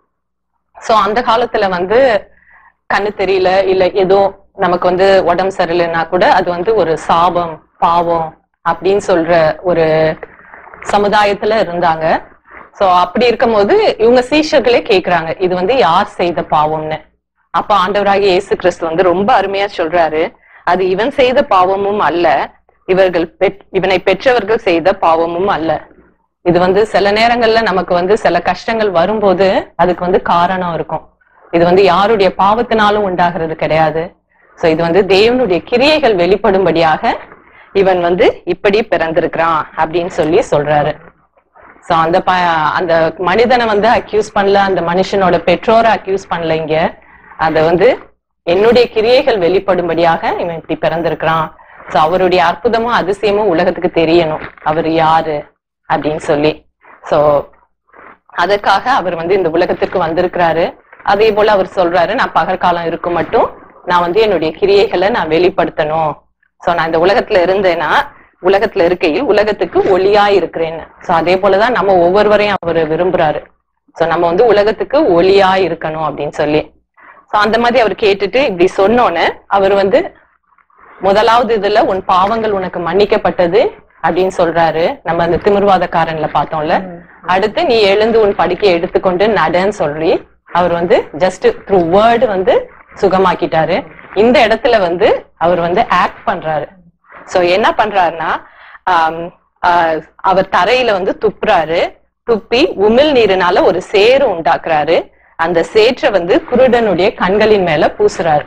சோ அந்த காலத்துல வந்து கண்ணு தெரியல இல்ல ஏதோ நமக்கு வந்து உடம்பு சரியில்லைன்னா கூட அது வந்து ஒரு சாபம் பாவம் அப்படின்னு சொல்ற ஒரு சமுதாயத்துல இருந்தாங்க சோ அப்படி இருக்கும்போது இவங்க சீஷர்களே கேக்குறாங்க இது வந்து யார் செய்த பாவம்னு அப்ப ஆண்டவராகிய இயேசு கிறிஸ்து வந்து ரொம்ப அருமையா சொல்றாரு அது இவன் செய்த பாவமும் அல்ல இவர்கள் பெற்- இவனை பெற்றவர்கள் செய்த பாவமும் அல்ல இது வந்து சில நேரங்கள்ல நமக்கு வந்து சில கஷ்டங்கள் வரும்போது அதுக்கு வந்து காரணம் இருக்கும் இது வந்து யாருடைய பாவத்தினாலும் உண்டாகிறது கிடையாது சோ இது வந்து தேவனுடைய கிரியைகள் வெளிப்படும்படியாக இவன் வந்து இப்படி பிறந்திருக்கிறான் அப்படின்னு சொல்லி சொல்றாரு சோ அந்த ப அந்த மனிதனை வந்து அக்யூஸ் பண்ணல அந்த மனுஷனோட பெற்றோரை அக்யூஸ் பண்ணல இங்க அத வந்து என்னுடைய கிரியைகள் வெளிப்படும்படியாக இவன் இப்படி பிறந்திருக்கிறான் சோ அவருடைய அற்புதமும் அதிசயமும் உலகத்துக்கு தெரியணும் அவர் யாரு அப்படின்னு சொல்லி சோ அதற்காக அவர் வந்து இந்த உலகத்திற்கு வந்திருக்கிறாரு அதே போல அவர் சொல்றாரு நான் பகற்காலம் இருக்கும் மட்டும் நான் வந்து என்னுடைய கிரியைகளை நான் வெளிப்படுத்தணும் சோ நான் இந்த உலகத்துல இருந்தேன்னா உலகத்துல இருக்கையில் உலகத்துக்கு ஒளியா இருக்கிறேன்னு சோ அதே போலதான் நம்ம ஒவ்வொருவரையும் அவர் விரும்புறாரு சோ நம்ம வந்து உலகத்துக்கு ஒளியா இருக்கணும் அப்படின்னு சொல்லி சோ அந்த மாதிரி அவர் கேட்டுட்டு இப்படி சொன்னோன்னு அவர் வந்து முதலாவது இதுல உன் பாவங்கள் உனக்கு மன்னிக்கப்பட்டது அப்படின்னு சொல்றாரு நம்ம அந்த திமிர்வாதக்காரன்ல பார்த்தோம்ல அடுத்து நீ எழுந்து உன் படிக்கையை எடுத்துக்கொண்டு நடன்னு சொல்லி அவர் வந்து ஜஸ்ட் த்ரூ வேர்டு வந்து சுகமாக்கிட்டாரு இந்த இடத்துல வந்து அவர் வந்து ஆக்ட் பண்றாரு சோ என்ன பண்றாருன்னா ஆம், ஆஹ், அவர் தரையில வந்து துப்புறாரு துப்பி உமிழ் நீரினால ஒரு சேறு உண்டாக்குறாரு அந்த சேற்றை வந்து குருடனுடைய கண்களின் மேல பூசுறாரு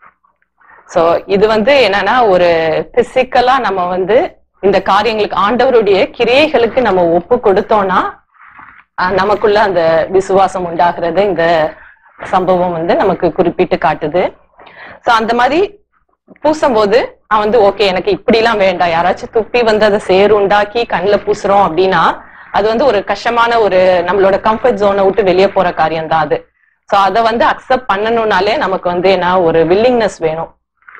சோ இது வந்து என்னன்னா ஒரு பிசிக்கலா நம்ம வந்து இந்த காரியங்களுக்கு ஆண்டவருடைய கிரியைகளுக்கு நம்ம ஒப்பு கொடுத்தோம்னா அஹ், நமக்குள்ள அந்த விசுவாசம் உண்டாகிறது இந்த சம்பவம் வந்து நமக்கு குறிப்பிட்டு காட்டுது சோ அந்த மாதிரி பூசும்போது அவன் வந்து ஓகே எனக்கு இப்படி எல்லாம் வேண்டாம் யாராச்சும் துப்பி வந்து அதை சேறு உண்டாக்கி கண்ணுல பூசுறோம் அப்படின்னா அது வந்து ஒரு கஷ்டமான ஒரு நம்மளோட கம்ஃபர்ட் ஜோனை விட்டு வெளியே போற காரியம் தான் அது சோ அதை வந்து அக்செப்ட் பண்ணணும்னாலே நமக்கு வந்து என்ன ஒரு வில்லிங்னஸ் வேணும்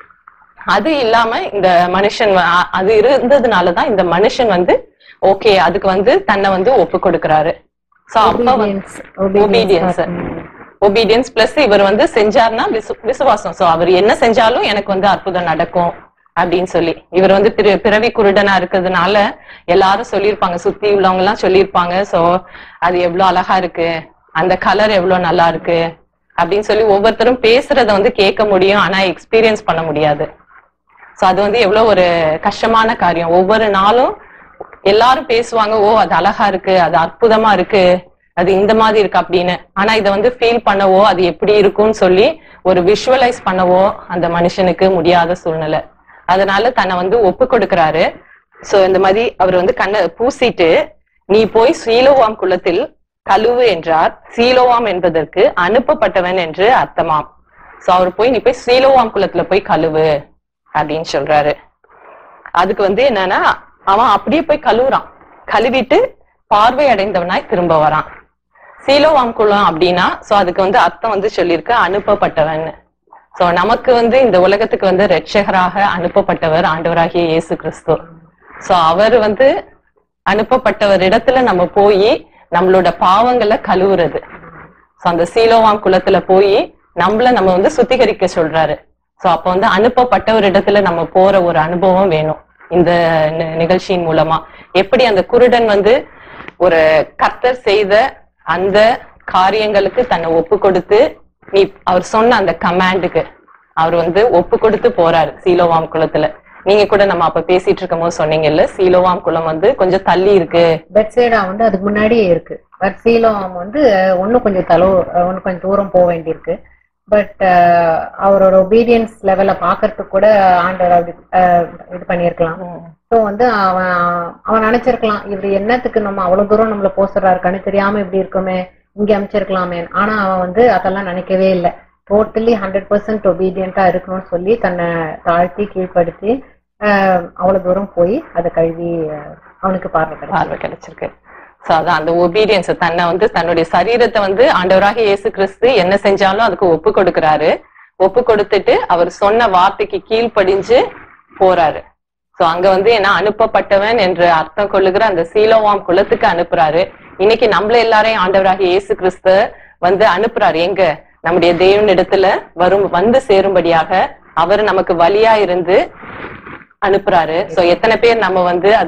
அது இல்லாம இந்த மனுஷன் வ- அ- அது இருந்ததுனாலதான் இந்த மனுஷன் வந்து ஓகே அதுக்கு வந்து தன்னை வந்து ஒப்பு கொடுக்கறாரு சோ அப்ப வந்து Obedience. Obedience. ம். ஒபீடியன்ஸ் பிளஸ் இவர் வந்து செஞ்சாருன்னா விசு- விசுவாசம் சோ அவர் என்ன செஞ்சாலும் எனக்கு வந்து அற்புதம் நடக்கும் அப்படின்னு சொல்லி இவர் வந்து பிற- பிறவி குருடனா இருக்கிறதுனால எல்லாரும் சொல்லியிருப்பாங்க சுத்தி உள்ளவங்க எல்லாம் சொல்லியிருப்பாங்க சோ அது எவ்வளவு அழகா இருக்கு அந்த கலர் எவ்வளவு நல்லா இருக்கு அப்படின்னு சொல்லி ஒவ்வொருத்தரும் பேசுறத வந்து கேட்க முடியும் ஆனா எக்ஸ்பீரியன்ஸ் பண்ண முடியாது சோ அது வந்து எவ்வளவு ஒரு கஷ்டமான காரியம் ஒவ்வொரு நாளும் எல்லாரும் பேசுவாங்க ஓ அது அழகா இருக்கு அது அற்புதமா இருக்கு அது இந்த மாதிரி இருக்கு அப்படின்னு ஆனா இதை வந்து ஃபீல் பண்ணவோ அது எப்படி இருக்கும்னு சொல்லி ஒரு விஷுவலைஸ் பண்ணவோ அந்த மனுஷனுக்கு முடியாத சூழ்நிலை அதனால தன்னை வந்து ஒப்பு கொடுக்கறாரு சோ இந்த மாதிரி அவர் வந்து கண்ணை பூசிட்டு நீ போய் சீலோவாம் குலத்தில் கழுவு என்றார் சீலோவாம் என்பதற்கு அனுப்பப்பட்டவன் என்று அர்த்தமாம் சோ அவர் போய் நீ போய் சீலோவாம் குலத்துல போய் கழுவு அப்படின்னு சொல்றாரு அதுக்கு வந்து என்னன்னா அவன் அப்படியே போய் கழுவுறான் கழுவிட்டு பார்வை அடைந்தவனாய் திரும்ப வரான் சீலோவாம் குலம் அப்படின்னா சோ அதுக்கு வந்து அர்த்தம் வந்து சொல்லியிருக்கு அனுப்பப்பட்டவன் சோ நமக்கு வந்து இந்த உலகத்துக்கு வந்து ரட்சகராக அனுப்பப்பட்டவர் ஆண்டவராகிய இயேசு கிறிஸ்து சோ அவர் வந்து அனுப்பப்பட்டவர் இடத்துல நம்ம போய் நம்மளோட பாவங்களை கழுவுறது சோ அந்த சீலோவாம் குலத்துல போய் நம்மள நம்ம வந்து சுத்திகரிக்க சொல்றாரு சோ அப்ப வந்து அனுப்பப்பட்ட ஒரு இடத்துல நம்ம போற ஒரு அனுபவம் வேணும் இந்த நி- நிகழ்ச்சியின் மூலமா எப்படி அந்த குருடன் வந்து ஒரு கர்த்தர் செய்த அந்த காரியங்களுக்கு தன்னை ஒப்பு கொடுத்து நீ அவர் சொன்ன அந்த கமாண்டுக்கு அவர் வந்து ஒப்பு கொடுத்து போறாரு சீலோவாம் குளத்துல நீங்க கூட நம்ம அப்ப பேசிட்டு இருக்கும் போது சொன்னீங்கல்ல சீலோவாம் குளம் வந்து கொஞ்சம் தள்ளி இருக்கு பெட்சைடா வந்து அதுக்கு முன்னாடியே இருக்கு பட் சீலம் வந்து இன்னும் கொஞ்சம் தலோ இன்னும் கொஞ்சம் தூரம் போக வேண்டியிருக்கு பட் அவரோட ஒபீடியன்ஸ் லெவலை பார்க்கறதுக்கு கூட ஆண்டவர் அப்படி அஹ், இது பண்ணியிருக்கலாம் ஸோ வந்து அவன் அவன் நினைச்சிருக்கலாம் இவர் என்னத்துக்கு நம்ம அவ்வளவு தூரம் நம்மள போசுறாரு கண்ணு தெரியாம இப்படி இருக்குமே இங்க அமைச்சிருக்கலாமே ஆனா அவன் வந்து அதெல்லாம் நினைக்கவே இல்லை டோட்டலி ஹண்ட்ரட் பர்சன்ட் ஒபீடியண்டா இருக்கணும்னு சொல்லி தன்னை தாழ்த்தி கீழ்ப்படுத்தி அஹ், அவ்வளவு தூரம் போய் அதை கழுவி அஹ், அவனுக்கு பார்வை கிடைச்சது. பார்வை கிடைச்சிருக்கு சோ அதான் அந்த ஒபீடியன்ஸ் தன்னை வந்து தன்னுடைய சரீரத்தை வந்து ஆண்டவராக இயேசு கிறிஸ்து என்ன செஞ்சாலும் அதுக்கு ஒப்பு கொடுக்கறாரு ஒப்பு கொடுத்துட்டு அவர் சொன்ன வார்த்தைக்கு கீழ்ப்படிஞ்சு போறாரு சோ அங்க வந்து என்ன அனுப்பப்பட்டவன் என்று அர்த்தம் கொள்ளுகிற அந்த சீலோவாம் குலத்துக்கு அனுப்புறாரு இன்னைக்கு நம்மள எல்லாரையும் ஆண்டவராக இயேசு கிறிஸ்து வந்து அனுப்புறாரு எங்க நம்முடைய தேவனிடத்துல வரும் வந்து சேரும்படியாக அவர் நமக்கு வழியா இருந்து அனுப்புறாரு சோ எத்தனை பேர் நம்ம வந்து அதை விஸ்-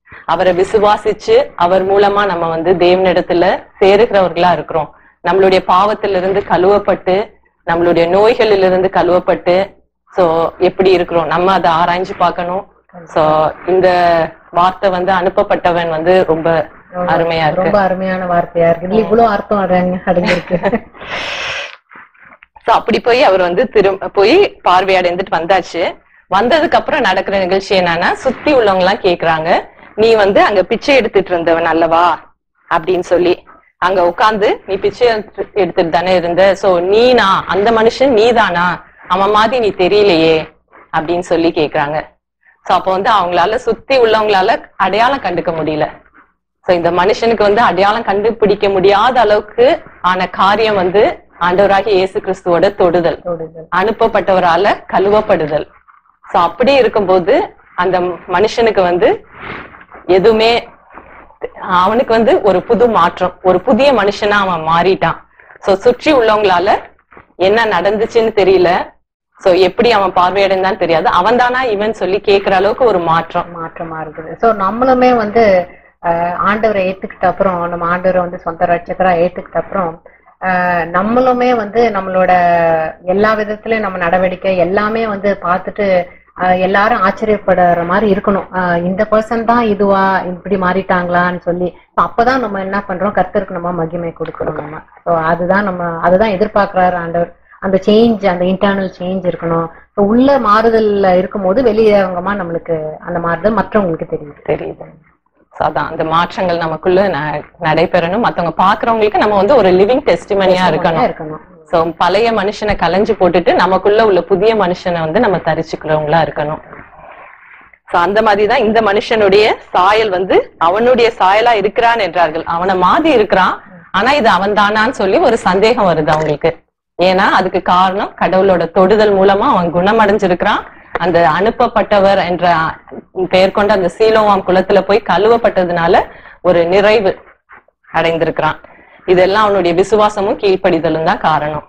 அவரை விசுவாசிச்சு அவர் மூலமா நம்ம வந்து தேவனிடத்துல சேருகிறவர்களா இருக்கிறோம் நம்மளுடைய பாவத்திலிருந்து கழுவப்பட்டு நம்மளுடைய நோய்களிலிருந்து கழுவப்பட்டு சோ எப்படி இருக்கிறோம் நம்ம அதை ஆராய்ஞ்சு பார்க்கணும் சோ இந்த வார்த்தை வந்து அனுப்பப்பட்டவன் வந்து ரொம்ப அருமையா இருக்கு ரொம்ப அருமையான வார்த்தையா இருக்கு இதுல இவ்வளவு அர்த்தம் அடங்கு அடங்கியிருக்கு சோ அப்படி போய் அவர் வந்து திரும்ப போய் பார்வையடைந்துட்டு வந்தாச்சு வந்ததுக்கு அப்புறம் நடக்கிற நிகழ்ச்சி என்னன்னா சுத்தி உள்ளவங்க எல்லாம் கேக்குறாங்க நீ வந்து அங்க பிச்சை எடுத்துட்டு இருந்தவன் அல்லவா அப்படின்னு சொல்லி அங்க உட்கார்ந்து நீ பிச்சை எடுத்து- எடுத்துட்டு தானே இருந்த சோ நீனா அந்த மனுஷன் நீதானா அவன் மாதிரி நீ தெரியலையே அப்படின்னு சொல்லி கேக்குறாங்க சோ அப்ப வந்து அவங்களால சுத்தி உள்ளவங்களால அடையாளம் கண்டுக்க முடியல சோ இந்த மனுஷனுக்கு வந்து அடையாளம் கண்டுபிடிக்க முடியாத அளவுக்கு ஆன காரியம் வந்து ஆண்டவராகிய இயேசு கிறிஸ்துவோட தொடுதல் தொடுதல். அனுப்பப்பட்டவரால கழுவப்படுதல் சோ அப்படி இருக்கும்போது அந்த மனுஷனுக்கு வந்து எதுவுமே அவனுக்கு வந்து ஒரு புது மாற்றம் ஒரு புதிய மனுஷனா அவன் மாறிட்டான் சோ சுற்றி உள்ளவங்களால என்ன நடந்துச்சுன்னு தெரியல சோ எப்படி அவன் பார்வையடைந்தான்னு தெரியாது அவன் தானா இவன் சொல்லி கேக்குற அளவுக்கு ஒரு மாற்றம் மாற்றமா இருக்குது சோ நம்மளுமே வந்து ஆஹ், ஆண்டவரை ஏத்துக்கிட்ட அப்புறம் நம்ம ஆண்டவரை வந்து சொந்த ரட்சகரா ஏத்துக்கிட்ட அப்புறம் ஆஹ், நம்மளுமே வந்து நம்மளோட எல்லா விதத்திலயும் நம்ம நடவடிக்கை எல்லாமே வந்து பார்த்துட்டு ஆஹ், எல்லாரும் ஆச்சரியப்படுற மாதிரி இருக்கணும் ஆஹ், இந்த பர்சன் தான் இதுவா இப்படி மாறிட்டாங்களான்னு சொல்லி So அப்பதான் நம்ம என்ன பண்றோம் கர்த்தருக்கு நம்ம மகிமை கொடுக்கணும் நம்ம ஸோ அதுதான் நம்ம அதுதான் எதிர்பார்க்கிறாரு ஆண்டவர் அந்த சேஞ்ச் அந்த இன்டர்னல் சேஞ்ச் இருக்கணும் So உள்ள மாறுதல்ல இருக்கும்போது வெளியவங்கமா நம்மளுக்கு அந்த மாறுதல் மற்றவங்களுக்கு தெரியுது தெரியுது So அதான் அந்த மாற்றங்கள் நமக்குள்ள ந- நடைபெறணும் மத்தவங்க பாக்குறவங்களுக்கு நம்ம வந்து ஒரு லிவிங் டெஸ்டிமனியா இருக்கணும் இருக்கணும் சோ பழைய மனுஷனை கலைஞ்சு போட்டுட்டு நமக்குள்ள உள்ள புதிய மனுஷனை வந்து நம்ம தரிச்சுக்கிறவங்களா இருக்கணும் சோ அந்த மாதிரிதான் இந்த மனுஷனுடைய சாயல் வந்து அவனுடைய சாயலா இருக்கிறான் என்றார்கள் அவனை மாதி இருக்கிறான் ஆனா இது அவன் தானான்னு சொல்லி ஒரு சந்தேகம் வருது அவங்களுக்கு ஏன்னா அதுக்கு காரணம் கடவுளோட தொடுதல் மூலமா அவன் குணமடைஞ்சிருக்கிறான் அந்த அனுப்பப்பட்டவர் என்ற பெயர் கொண்ட அந்த சீலோவாம் குளத்துல போய் கழுவப்பட்டதுனால ஒரு நிறைவு அடைந்திருக்கிறான் இதெல்லாம் அவனுடைய விசுவாசமும் கீழ்ப்படிதலும் தான் காரணம்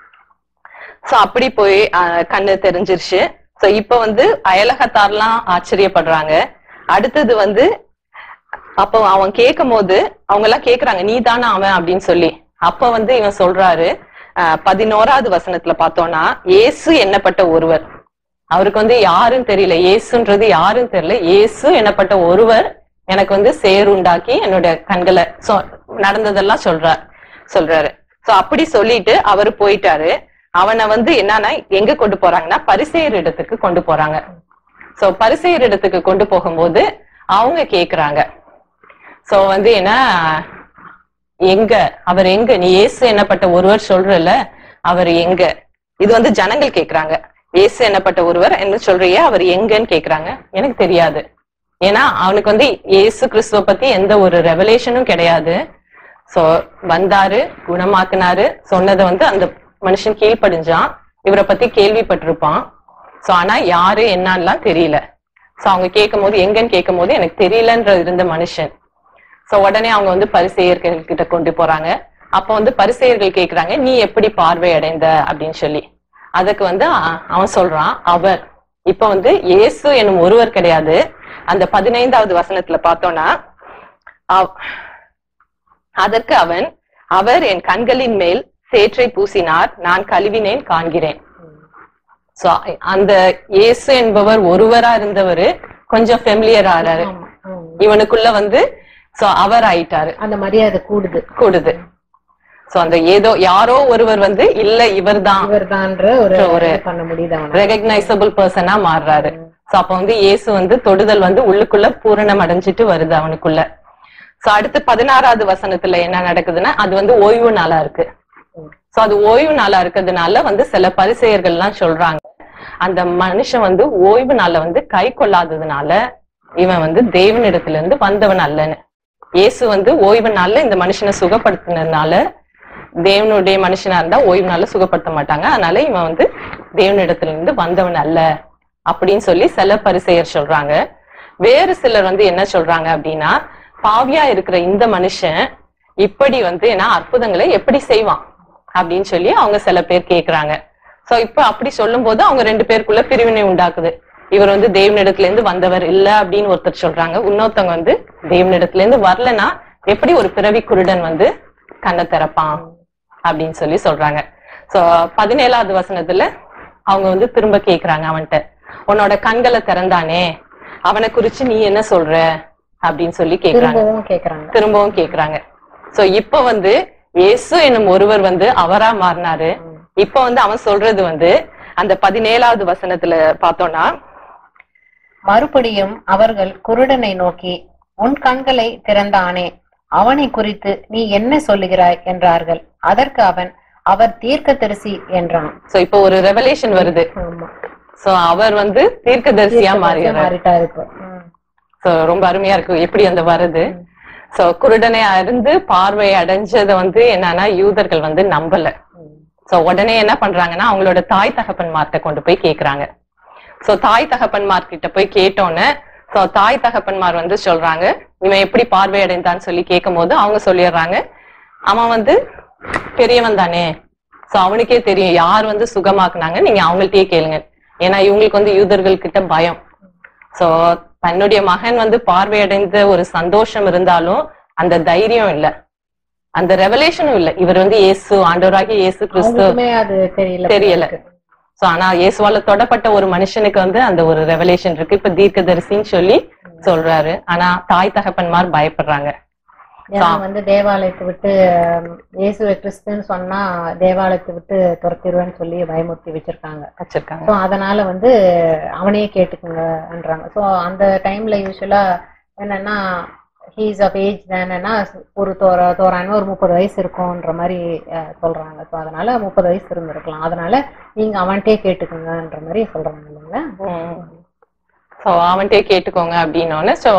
சோ அப்படி போய் ஆஹ், கண்ணு தெரிஞ்சிருச்சு சோ இப்ப வந்து அயலகத்தார்லாம் ஆச்சரியப்படுறாங்க அடுத்தது வந்து அப்போ அவன் கேட்கும் போது அவங்க எல்லாம் கேக்குறாங்க நீ தானே அவன் அப்படின்னு சொல்லி அப்ப வந்து இவன் சொல்றாரு ஆஹ், பதினோராவது வசனத்துல பார்த்தோம்னா இயேசு என்னப்பட்ட ஒருவர் அவருக்கு வந்து யாருன்னு தெரியல இயேசுன்றது யாருன்னு தெரியல இயேசு என்னப்பட்ட ஒருவர் எனக்கு வந்து சேருண்டாக்கி என்னோட கண்களை சொ நடந்ததெல்லாம் சொல்றார் சொல்றாரு சோ அப்படி சொல்லிட்டு அவரு போயிட்டாரு அவனை வந்து என்னன்னா எங்க கொண்டு போறாங்கன்னா பரிசெயர் இடத்துக்கு கொண்டு போறாங்க சோ பரிசெயர் இடத்துக்கு கொண்டு போகும்போது அவங்க கேக்குறாங்க சோ வந்து என்ன எங்க அவர் எங்க நீ இயேசு என்னப்பட்ட ஒருவர் சொல்றல அவர் எங்க இது வந்து ஜனங்கள் கேக்குறாங்க இயேசு என்னப்பட்ட ஒருவர் என்ன சொல்றியே அவர் எங்கன்னு கேக்குறாங்க எனக்கு தெரியாது ஏன்னா அவனுக்கு வந்து இயேசு கிறிஸ்துவ பத்தி எந்த ஒரு ரெவலேஷனும் கிடையாது சோ வந்தாரு குணமாக்குனாரு சொன்னதை வந்து அந்த மனுஷன் கீழ்ப்படிஞ்சான் இவரை பத்தி கேள்விப்பட்டிருப்பான் சோ ஆனா யாரு என்னன்னுலாம் தெரியல சோ அவங்க கேட்கும் போது எங்கன்னு கேட்கும் போது எனக்கு தெரியலன்ற இருந்த மனுஷன் சோ உடனே அவங்க வந்து பரிசெயர்கள் கிட்ட கொண்டு போறாங்க அப்ப வந்து பரிசெயர்கள் கேக்குறாங்க நீ எப்படி பார்வை அடைந்த அப்படின்னு சொல்லி அதுக்கு வந்து அ- அவன் சொல்றான் அவர் இப்ப வந்து இயேசு என்னும் ஒருவர் கிடையாது அந்த பதினைந்தாவது வசனத்துல பார்த்தோம்னா அவ்- அதற்கு அவன் அவர் என் கண்களின் மேல் சேற்றை பூசினார் நான் கழுவினேன் காண்கிறேன் சோ அந்த இயேசு என்பவர் ஒருவரா இருந்தவரு கொஞ்சம் ஃபெமிலியர் ஆறாரு ஆமா, ஆமா. இவனுக்குள்ள வந்து சோ அவர் ஆயிட்டாரு அந்த மரியாதை கூடுது கூடுது சோ அந்த ஏதோ யாரோ ஒருவர் வந்து இல்ல இவர்தான் இவர்தான்ற ஒரு ஒரு இது பண்ண முடியுது அவன ரெகக்னைசபிள் பர்சனா மாறுறாரு சோ அப்ப வந்து இயேசு வந்து தொடுதல் வந்து உள்ளுக்குள்ள பூரணம் அடைஞ்சிட்டு வருது அவனுக்குள்ள சோ அடுத்து பதினாறாவது வசனத்துல என்ன நடக்குதுன்னா அது வந்து ஓய்வு நாளா இருக்கு சோ அது ஓய்வு நாளா இருக்கிறதுனால வந்து சில பரிசெயர்கள் எல்லாம் சொல்றாங்க அந்த மனுஷன் வந்து ஓய்வு நாள வந்து கை கொள்ளாததுனால இவன் வந்து தேவனிடத்துல இருந்து வந்தவன் அல்லன்னு இயேசு வந்து ஓய்வு நாள்ல இந்த மனுஷனை சுகப்படுத்தினதுனால தேவனுடைய மனுஷனா இருந்தா ஓய்வு நாள்ல சுகப்படுத்த மாட்டாங்க அதனால இவன் வந்து தேவனிடத்துல இருந்து வந்தவன் அல்ல அப்படின்னு சொல்லி சில பரிசெயர் சொல்றாங்க வேறு சிலர் வந்து என்ன சொல்றாங்க அப்படின்னா பாவியா இருக்கிற இந்த மனுஷன் இப்படி வந்து என்ன அற்புதங்களை எப்படி செய்வான் அப்படின்னு சொல்லி அவங்க சில பேர் கேக்குறாங்க சோ இப்ப அப்படி சொல்லும் போது அவங்க ரெண்டு பேருக்குள்ள பிரிவினை உண்டாக்குது இவர் வந்து தேவனிடத்துல இருந்து வந்தவர் இல்ல அப்படின்னு ஒருத்தர் சொல்றாங்க இன்னொருத்தவங்க வந்து தேவனிடத்துல இருந்து வரலனா எப்படி ஒரு பிறவி குருடன் வந்து கண்ணை திறப்பான் அப்படின்னு சொல்லி சொல்றாங்க சோ பதினேழாவது வசனத்துல அவங்க வந்து திரும்ப கேக்குறாங்க அவன்கிட்ட உன்னோட கண்களை திறந்தானே அவனை குறிச்சு நீ என்ன சொல்ற அப்படின்னு சொல்லி கேக்குறாங்க திரும்பவும் கேக்குறாங்க திரும்பவும் கேக்குறாங்க சோ இப்ப வந்து இயேசு என்னும் ஒருவர் வந்து அவரா மாறினாரு இப்ப வந்து அவன் சொல்றது வந்து அந்த பதினேழாவது வசனத்துல பார்த்தோம்னா மறுபடியும் அவர்கள் குருடனை நோக்கி உன் கண்களை திறந்தானே அவனை குறித்து நீ என்ன சொல்லுகிறாய் என்றார்கள் அதற்கு அவன் அவர் தீர்க்கதரிசி என்றான் சோ இப்போ ஒரு ரெவலேஷன் வருது ஆமா சோ அவர் வந்து தீர்க்கதரிசியா மாறிடுறாரு மாறிட்டாரு இப்போ ம். சோ ரொம்ப அருமையா இருக்கு எப்படி அந்த வருது சோ குருடனை அருந்து பார்வை அடைஞ்சத வந்து என்னன்னா யூதர்கள் வந்து நம்பல ம். சோ உடனே என்ன பண்றாங்கன்னா அவங்களோட தாய் தகப்பன்மார்ட்ட கொண்டு போய் கேக்குறாங்க சோ தாய் தகப்பன்மார் கிட்ட போய் கேட்டோன்னே சோ தாய் தகப்பன்மார் வந்து சொல்றாங்க இவன் எப்படி பார்வை அடைந்தான்னு சொல்லி கேட்கும் போது அவங்க சொல்லிடுறாங்க அவன் வந்து பெரியவன் தானே சோ அவனுக்கே தெரியும் யார் வந்து சுகமாக்குனாங்க நீங்க அவங்கள்ட்டயே கேளுங்க ஏன்னா இவங்களுக்கு வந்து யூதர்கள் கிட்ட பயம் சோ தன்னுடைய மகன் வந்து பார்வையடைந்த ஒரு சந்தோஷம் இருந்தாலும் அந்த தைரியம் இல்ல அந்த ரெவலேஷனும் இல்ல இவர் வந்து இயேசு ஆண்டவராகிய இயேசு கிறிஸ்து அவங்களுக்குமே அது தெரியல தெரியல. சோ ஆனா இயேசுவால தொடப்பட்ட ஒரு மனுஷனுக்கு வந்து அந்த ஒரு ரெவலேஷன் இருக்கு இப்ப தீர்க்கதரிசின்னு சொல்லி சொல்றாரு ஆனா தாய் தகப்பன்மார் பயப்படுறாங்க ஏன்னா வந்து தேவாலயத்தை விட்டு அஹ், இயேசுவை கிறிஸ்துன்னு சொன்னா தேவாலயத்தை விட்டு துரத்திடுவேன்னு சொல்லி பயமுறுத்தி வச்சிருக்காங்க வச்சிருக்காங்க ஸோ அதனால வந்து அவனையே கேட்டுக்குங்கன்றாங்க ஸோ அந்த டைம்ல யூஸ்வலா என்னன்னா ஹீஸ் ஆஃப் ஏஜ் தானேன்னா ஒரு தோர தோரான ஒரு முப்பது வயசு இருக்கும்ன்ற மாதிரி அஹ், சொல்றாங்க ஸோ அதனால முப்பது வயசு இருந்திருக்கலாம் அதனால நீங்க அவன்கிட்டயே கேட்டுக்குங்கன்ற மாதிரி சொல்றாங்க இல்லைங்களா சோ அவன்கிட்டயே கேட்டுக்கோங்க அப்படின்னோடனே சோ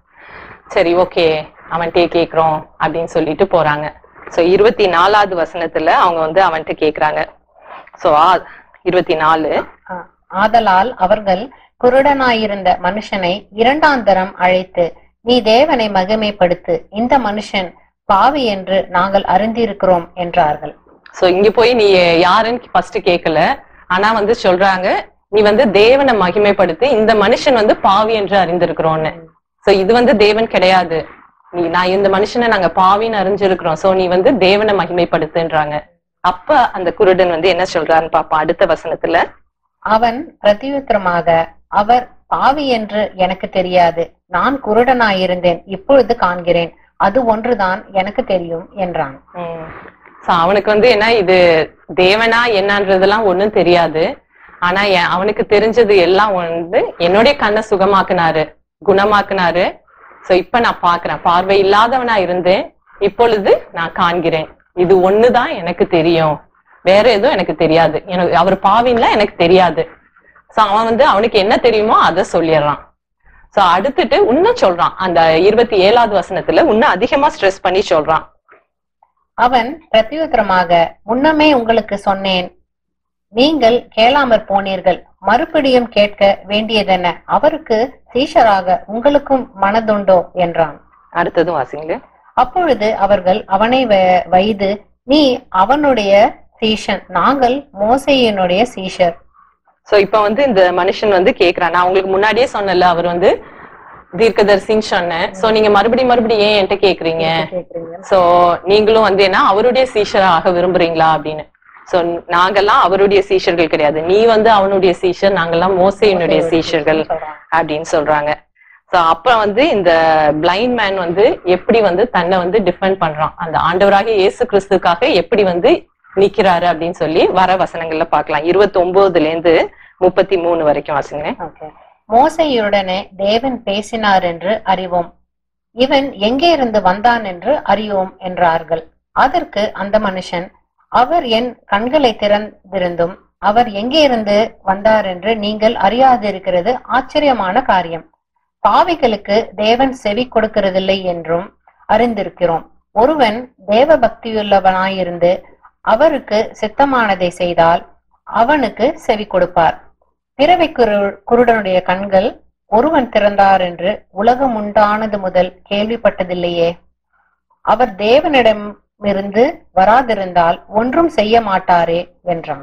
சரி ஓகே அவன்கிட்டயே கேக்குறோம் அப்படின்னு சொல்லிட்டு போறாங்க சோ இருபத்தி நாலாவது வசனத்துல அவங்க வந்து அவன்கிட்ட கேக்குறாங்க சோ இருபத்தி நாலு ஆ- ஆதலால் அவர்கள் குருடனாயிருந்த மனுஷனை இரண்டாம் தரம் அழைத்து நீ தேவனை மகிமைப்படுத்து இந்த மனுஷன் பாவி என்று நாங்கள் அறிந்திருக்கிறோம் என்றார்கள் சோ இங்க போய் நீ யாருன்னு ஃபர்ஸ்ட் கேட்கல ஆனா வந்து சொல்றாங்க நீ வந்து தேவனை மகிமைப்படுத்தி இந்த மனுஷன் வந்து பாவி என்று அறிந்திருக்கிறோன்னு சோ இது வந்து தேவன் கிடையாது நீ நான் இந்த மனுஷனை நாங்க பாவின்னு அறிஞ்சிருக்கிறோம் சோ நீ வந்து தேவனை மகிமைப்படுத்துன்றாங்க அப்ப அந்த குருடன் வந்து என்ன சொல்றாருன்னு பாப்பா அடுத்த வசனத்துல அவன் பிரதியுத்தரமாக அவர் பாவி என்று எனக்கு தெரியாது நான் குருடனாயிருந்தேன் இப்பொழுது காண்கிறேன் அது ஒன்றுதான் எனக்கு தெரியும் என்றான் சோ அவனுக்கு வந்து என்ன இது தேவனா என்னன்றதெல்லாம் ஒண்ணும் தெரியாது ஆனா என்- அவனுக்கு தெரிஞ்சது எல்லாம் வந்து என்னுடைய கண்ணை சுகமாக்குனாரு குணமாக்குனாரு சோ இப்ப நான் பாக்குறேன் பார்வை இல்லாதவனா இருந்தேன் இப்பொழுது நான் காண்கிறேன் இது ஒண்ணுதான் எனக்கு தெரியும் வேற எதுவும் எனக்கு தெரியாது எனக்கு அவர் பாவின்லாம் எனக்கு தெரியாது சோ அவன் வந்து அவனுக்கு என்ன தெரியுமோ அதை சொல்லிடுறான் சோ அடுத்துட்டு இன்னும் சொல்றான் அந்த இருபத்தி ஏழாவது வசனத்துல இன்னும் அதிகமா ஸ்ட்ரெஸ் பண்ணி சொல்றான் அவன் பிரதியுத்தரமாக முன்னமே உங்களுக்கு சொன்னேன் நீங்கள் கேளாமற் போனீர்கள் மறுபடியும் கேட்க வேண்டியதென்ன அவருக்கு சீஷராக உங்களுக்கும் மனதுண்டோ என்றான் அடுத்ததும் வாசிங்க அப்பொழுது அவர்கள் அவனை வ- வைது நீ அவனுடைய சீஷன் நாங்கள் மோசையினுடைய சீஷர் சோ இப்ப வந்து இந்த மனுஷன் வந்து கேக்குறான் நான் உங்களுக்கு முன்னாடியே சொன்னல அவர் வந்து தீர்க்கதரிசின்னு சொன்னேன் சோ நீங்க மறுபடியும் மறுபடியும் ஏன் என்கிட்ட கேக்குறீங்க கேக்குறீங்க சோ நீங்களும் வந்து என்ன அவருடைய சீஷரா ஆக விரும்புறீங்களா அப்படின்னு சோ நாங்கெல்லாம் அவருடைய சீஷர்கள் கிடையாது நீ வந்து அவனுடைய சீஷர் நாங்கெல்லாம் மோசையினுடைய சீஷர்கள் சொல்றாங்க. அப்படின்னு சொல்றாங்க சோ அப்ப வந்து இந்த பிளைண்ட் மேன் வந்து எப்படி வந்து தன்னை வந்து டிஃபெண்ட் பண்றான் அந்த ஆண்டவராகிய இயேசு கிறிஸ்துக்காக எப்படி வந்து நிக்கிறாரு அப்படின்னு சொல்லி வர வசனங்கள்ல பார்க்கலாம் இருபத்தி ஒன்பதுல இருந்து முப்பத்தி மூணு வரைக்கும் வாசுங்க Okay. மோசையுடனே தேவன் பேசினார் என்று அறிவோம் இவன் எங்கே இருந்து வந்தான் என்று அறியோம் என்றார்கள் அதற்கு அந்த மனுஷன் அவர் என் கண்களை திறந்திருந்தும் அவர் எங்கே இருந்து வந்தார் என்று நீங்கள் அறியாதிருக்கிறது ஆச்சரியமான காரியம் பாவிகளுக்கு தேவன் செவி கொடுக்கிறதில்லை என்றும் அறிந்திருக்கிறோம் ஒருவன் தேவ பக்தியுள்ளவனாயிருந்து அவருக்கு சித்தமானதை செய்தால் அவனுக்கு செவி கொடுப்பார் பிறவை குரு குருடனுடைய கண்கள் ஒருவன் திறந்தார் என்று உலகம் உண்டானது முதல் கேள்விப்பட்டதில்லையே அவர் தேவனிடமிருந்து வராதிருந்தால் ஒன்றும் செய்ய மாட்டாரே என்றான்